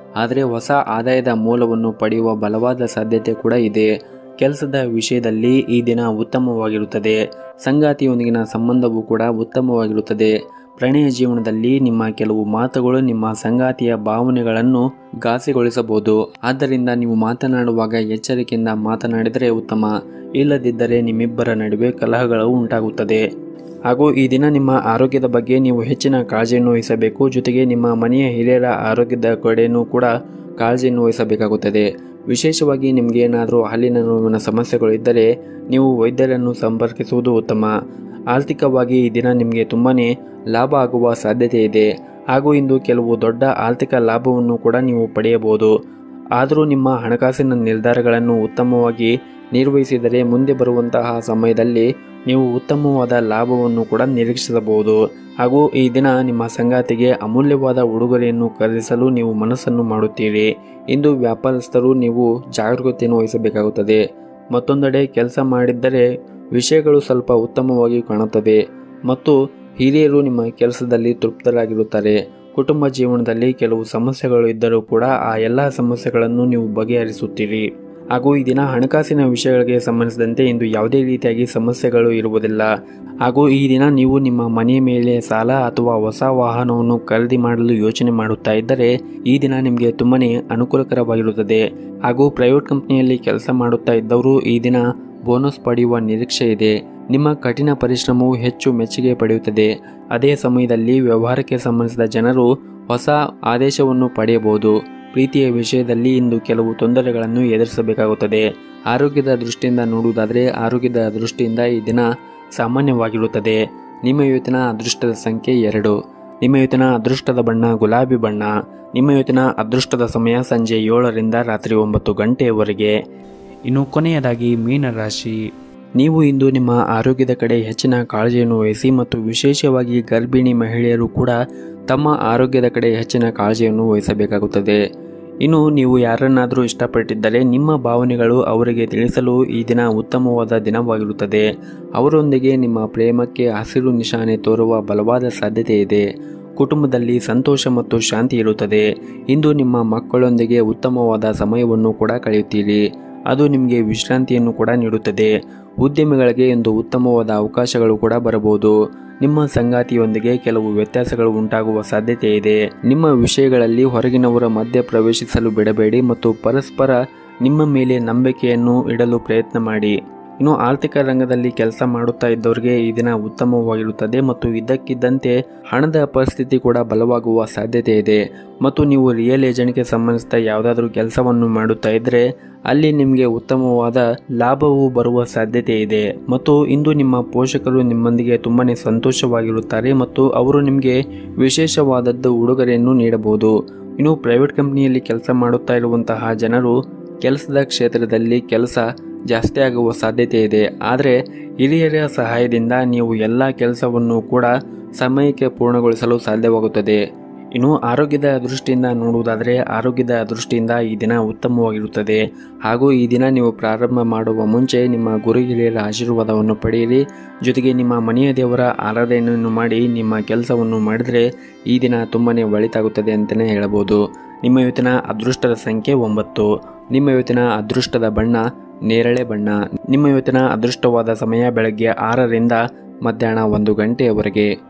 ಆದರೆ ಹೊಸ ಆದಾಯದ ಮೂಲವನ್ನು ಪಡೆಯುವ ಬಲವಾದ ಸಾಧ್ಯತೆ ಕೂಡ ಇದೆ ಕೆಲಸದ ವಿಷಯದಲ್ಲಿ ಈ ದಿನ ಉತ್ತಮವಾಗಿರುತ್ತದೆ ಸಂಗಾತಿಯೊಂದಿಗಿನ ಸಂಬಂಧವೂ ಕೂಡ ಉತ್ತಮವಾಗಿರುತ್ತದೆ ಪ್ರಣಯ ಜೀವನದಲ್ಲಿ ನಿಮ್ಮ ಕೆಲವು ಮಾತುಗಳು ನಿಮ್ಮ ಸಂಗಾತಿಯ ಭಾವನೆಗಳನ್ನು ಘಾಸಿಗೊಳಿಸಬಹುದು ಆದ್ದರಿಂದ ನೀವು ಮಾತನಾಡುವಾಗ ಎಚ್ಚರಿಕೆಯಿಂದ ಮಾತನಾಡಿದರೆ ಉತ್ತಮ ಇಲ್ಲದಿದ್ದರೆ ನಿಮ್ಮಿಬ್ಬರ ನಡುವೆ ಕಲಹಗಳು ಉಂಟಾಗುತ್ತದೆ ಹಾಗೂ ಈ ದಿನ ನಿಮ್ಮ ಆರೋಗ್ಯದ ಬಗ್ಗೆ ನೀವು ಹೆಚ್ಚಿನ ಕಾಳಜಿಯನ್ನು ವಹಿಸಬೇಕು ಜೊತೆಗೆ ನಿಮ್ಮ ಮನೆಯ ಹಿರಿಯರ ಆರೋಗ್ಯದ ಕಡೆಯೂ ಕೂಡ ಕಾಳಜಿಯನ್ನು ವಹಿಸಬೇಕಾಗುತ್ತದೆ ವಿಶೇಷವಾಗಿ ನಿಮಗೆ ಏನಾದರೂ ಹಲ್ಲಿನ ನೋವಿನ ಸಮಸ್ಯೆಗಳು ಇದ್ದರೆ ನೀವು ವೈದ್ಯರನ್ನು ಸಂಪರ್ಕಿಸುವುದು ಉತ್ತಮ ಆರ್ಥಿಕವಾಗಿ ಈ ದಿನ ನಿಮಗೆ ತುಂಬಾ ಲಾಭ ಆಗುವ ಸಾಧ್ಯತೆ ಇದೆ ಹಾಗೂ ಇಂದು ಕೆಲವು ದೊಡ್ಡ ಆರ್ಥಿಕ ಲಾಭವನ್ನು ಕೂಡ ನೀವು ಪಡೆಯಬಹುದು ಆದರೂ ನಿಮ್ಮ ಹಣಕಾಸಿನ ನಿರ್ಧಾರಗಳನ್ನು ಉತ್ತಮವಾಗಿ ನಿರ್ವಹಿಸಿದರೆ ಮುಂದೆ ಬರುವಂತಹ ಸಮಯದಲ್ಲಿ ನೀವು ಉತ್ತಮವಾದ ಲಾಭವನ್ನು ಕೂಡ ನಿರೀಕ್ಷಿಸಬಹುದು ಹಾಗೂ ಈ ದಿನ ನಿಮ್ಮ ಸಂಗಾತಿಗೆ ಅಮೂಲ್ಯವಾದ ಉಡುಗೊರೆಯನ್ನು ಖರೀದಿಸಲು ನೀವು ಮನಸ್ಸನ್ನು ಮಾಡುತ್ತೀರಿ ಇಂದು ವ್ಯಾಪಾರಸ್ಥರು ನೀವು ಜಾಗರೂಕತೆಯನ್ನು ವಹಿಸಬೇಕಾಗುತ್ತದೆ ಮತ್ತೊಂದೆಡೆ ಕೆಲಸ ಮಾಡಿದ್ದರೆ ವಿಷಯಗಳು ಸ್ವಲ್ಪ ಉತ್ತಮವಾಗಿ ಕಾಣುತ್ತವೆ ಮತ್ತು ಹಿರಿಯರು ನಿಮ್ಮ ಕೆಲಸದಲ್ಲಿ ತೃಪ್ತರಾಗಿರುತ್ತಾರೆ ಕುಟುಂಬ ಜೀವನದಲ್ಲಿ ಕೆಲವು ಸಮಸ್ಯೆಗಳು ಇದ್ದರೂ ಕೂಡ ಆ ಎಲ್ಲ ಸಮಸ್ಯೆಗಳನ್ನು ನೀವು ಬಗೆಹರಿಸುತ್ತೀರಿ ಹಾಗೂ ಈ ದಿನ ಹಣಕಾಸಿನ ವಿಷಯಗಳಿಗೆ ಸಂಬಂಧಿಸಿದಂತೆ ಇಂದು ಯಾವುದೇ ರೀತಿಯಾಗಿ ಸಮಸ್ಯೆಗಳು ಇರುವುದಿಲ್ಲ ಹಾಗೂ ಈ ದಿನ ನೀವು ನಿಮ್ಮ ಮನೆಯ ಮೇಲೆ ಸಾಲ ಅಥವಾ ಹೊಸ ವಾಹನವನ್ನು ಖರೀದಿ ಮಾಡಲು ಯೋಚನೆ ಮಾಡುತ್ತಾ ಇದ್ದರೆ ಈ ದಿನ ನಿಮಗೆ ತುಂಬನೇ ಅನುಕೂಲಕರವಾಗಿರುತ್ತದೆ ಹಾಗೂ ಪ್ರೈವೇಟ್ ಕಂಪನಿಯಲ್ಲಿ ಕೆಲಸ ಮಾಡುತ್ತಾ ಇದ್ದವರು ಈ ದಿನ ಬೋನಸ್ ಪಡೆಯುವ ನಿರೀಕ್ಷೆ ಇದೆ ನಿಮ್ಮ ಕಠಿಣ ಪರಿಶ್ರಮವು ಹೆಚ್ಚು ಮೆಚ್ಚುಗೆ ಪಡೆಯುತ್ತದೆ ಅದೇ ಸಮಯದಲ್ಲಿ ವ್ಯವಹಾರಕ್ಕೆ ಸಂಬಂಧಿಸಿದ ಜನರು ಹೊಸ ಆದೇಶವನ್ನು ಪಡೆಯಬಹುದು ಪ್ರೀತಿಯ ವಿಷಯದಲ್ಲಿ ಇಂದು ಕೆಲವು ತೊಂದರೆಗಳನ್ನು ಎದುರಿಸಬೇಕಾಗುತ್ತದೆ ಆರೋಗ್ಯದ ದೃಷ್ಟಿಯಿಂದ ನೋಡುವುದಾದರೆ ಆರೋಗ್ಯದ ದೃಷ್ಟಿಯಿಂದ ಈ ದಿನ ಸಾಮಾನ್ಯವಾಗಿರುತ್ತದೆ ನಿಮ್ಮ ಇವತ್ತಿನ ಅದೃಷ್ಟದ ಸಂಖ್ಯೆ ಎರಡು ನಿಮ್ಮ ಇವತ್ತಿನ ಅದೃಷ್ಟದ ಬಣ್ಣ ಗುಲಾಬಿ ಬಣ್ಣ ನಿಮ್ಮ ಇವತ್ತಿನ ಅದೃಷ್ಟದ ಸಮಯ ಸಂಜೆ ಏಳರಿಂದ ರಾತ್ರಿ ಒಂಬತ್ತು ಗಂಟೆಯವರೆಗೆ ಇನ್ನು ಕೊನೆಯದಾಗಿ ಮೀನರಾಶಿ ನೀವು ಇಂದು ನಿಮ್ಮ ಆರೋಗ್ಯದ ಕಡೆ ಹೆಚ್ಚಿನ ಕಾಳಜಿಯನ್ನು ವಹಿಸಿ ಮತ್ತು ವಿಶೇಷವಾಗಿ ಗರ್ಭಿಣಿ ಮಹಿಳೆಯರು ಕೂಡ ತಮ್ಮ ಆರೋಗ್ಯದ ಕಡೆ ಹೆಚ್ಚಿನ ಕಾಳಜಿಯನ್ನು ವಹಿಸಬೇಕಾಗುತ್ತದೆ ಇನ್ನು ನೀವು ಯಾರನ್ನಾದರೂ ಇಷ್ಟಪಟ್ಟಿದ್ದರೆ ನಿಮ್ಮ ಭಾವನೆಗಳು ಅವರಿಗೆ ತಿಳಿಸಲು ಈ ದಿನ ಉತ್ತಮವಾದ ದಿನವಾಗಿರುತ್ತದೆ ಅವರೊಂದಿಗೆ ನಿಮ್ಮ ಪ್ರೇಮಕ್ಕೆ ಹಸಿರು ನಿಶಾನೆ ತೋರುವ ಬಲವಾದ ಸಾಧ್ಯತೆ ಇದೆ ಕುಟುಂಬದಲ್ಲಿ ಸಂತೋಷ ಮತ್ತು ಶಾಂತಿ ಇರುತ್ತದೆ ಇಂದು ನಿಮ್ಮ ಮಕ್ಕಳೊಂದಿಗೆ ಉತ್ತಮವಾದ ಸಮಯವನ್ನು ಕೂಡ ಕಳೆಯುತ್ತೀರಿ ಅದು ನಿಮಗೆ ವಿಶ್ರಾಂತಿಯನ್ನು ಕೂಡ ನೀಡುತ್ತದೆ ಉದ್ಯಮಿಗಳಿಗೆ ಇಂದು ಉತ್ತಮವಾದ ಅವಕಾಶಗಳು ಕೂಡ ಬರಬಹುದು ನಿಮ್ಮ ಸಂಗಾತಿಯೊಂದಿಗೆ ಕೆಲವು ವ್ಯತ್ಯಾಸಗಳು ಉಂಟಾಗುವ ಸಾಧ್ಯತೆ ಇದೆ ನಿಮ್ಮ ವಿಷಯಗಳಲ್ಲಿ ಹೊರಗಿನವರ ಮಧ್ಯೆ ಪ್ರವೇಶಿಸಲು ಬಿಡಬೇಡಿ ಮತ್ತು ಪರಸ್ಪರ ನಿಮ್ಮ ಮೇಲೆ ನಂಬಿಕೆಯನ್ನು ಇಡಲು ಪ್ರಯತ್ನ ಮಾಡಿ ಇನ್ನು ಆರ್ಥಿಕ ರಂಗದಲ್ಲಿ ಕೆಲಸ ಮಾಡುತ್ತಾ ಇದ್ದವರಿಗೆ ಈ ದಿನ ಉತ್ತಮವಾಗಿರುತ್ತದೆ ಮತ್ತು ಇದ್ದಕ್ಕಿದ್ದಂತೆ ಹಣದ ಪರಿಸ್ಥಿತಿ ಕೂಡ ಬಲವಾಗುವ ಸಾಧ್ಯತೆ ಇದೆ ಮತ್ತು ನೀವು ರಿಯಲ್ ಏಜೆಂಟ್ಗೆ ಸಂಬಂಧಿಸಿದ ಯಾವುದಾದ್ರೂ ಕೆಲಸವನ್ನು ಮಾಡುತ್ತಾ ಇದ್ದರೆ ಅಲ್ಲಿ ನಿಮಗೆ ಉತ್ತಮವಾದ ಲಾಭವು ಬರುವ ಸಾಧ್ಯತೆ ಇದೆ ಮತ್ತು ಇಂದು ನಿಮ್ಮ ಪೋಷಕರು ನಿಮ್ಮೊಂದಿಗೆ ತುಂಬಾ ಸಂತೋಷವಾಗಿರುತ್ತಾರೆ ಮತ್ತು ಅವರು ನಿಮಗೆ ವಿಶೇಷವಾದದ್ದು ಉಡುಗೊರೆಯನ್ನು ನೀಡಬಹುದು ಇನ್ನು ಪ್ರೈವೇಟ್ ಕಂಪನಿಯಲ್ಲಿ ಕೆಲಸ ಮಾಡುತ್ತಾ ಇರುವಂತಹ ಜನರು ಕೆಲಸದ ಕ್ಷೇತ್ರದಲ್ಲಿ ಕೆಲಸ ಜಾಸ್ತಿ ಆಗುವ ಸಾಧ್ಯತೆ ಇದೆ ಆದರೆ ಹಿರಿಯರ ಸಹಾಯದಿಂದ ನೀವು ಎಲ್ಲ ಕೆಲಸವನ್ನು ಕೂಡ ಸಮಯಕ್ಕೆ ಪೂರ್ಣಗೊಳಿಸಲು ಸಾಧ್ಯವಾಗುತ್ತದೆ ಇನ್ನು ಆರೋಗ್ಯದ ದೃಷ್ಟಿಯಿಂದ ನೋಡುವುದಾದರೆ ಆರೋಗ್ಯದ ದೃಷ್ಟಿಯಿಂದ ಈ ದಿನ ಉತ್ತಮವಾಗಿರುತ್ತದೆ ಹಾಗೂ ಈ ದಿನ ನೀವು ಪ್ರಾರಂಭ ಮಾಡುವ ಮುಂಚೆ ನಿಮ್ಮ ಗುರು ಹಿರಿಯರ ಆಶೀರ್ವಾದವನ್ನು ಪಡೆಯಿರಿ ಜೊತೆಗೆ ನಿಮ್ಮ ಮನೆಯ ದೇವರ ಆರಾಧನೆಯನ್ನು ಮಾಡಿ ನಿಮ್ಮ ಕೆಲಸವನ್ನು ಮಾಡಿದರೆ ಈ ದಿನ ತುಂಬಾ ಒಳಿತಾಗುತ್ತದೆ ಅಂತಲೇ ಹೇಳಬಹುದು ನಿಮ್ಮ ಇವತ್ತಿನ ಅದೃಷ್ಟದ ಸಂಖ್ಯೆ ಒಂಬತ್ತು ನಿಮ್ಮ ಇವತ್ತಿನ ಅದೃಷ್ಟದ ಬಣ್ಣ ನೇರಳೆ ಬಣ್ಣ ನಿಮ್ಮ ಇವತ್ತಿನ ಅದೃಷ್ಟವಾದ ಸಮಯ ಬೆಳಗ್ಗೆ ಆರರಿಂದ ಮಧ್ಯಾಹ್ನ ಒಂದು ಗಂಟೆಯವರೆಗೆ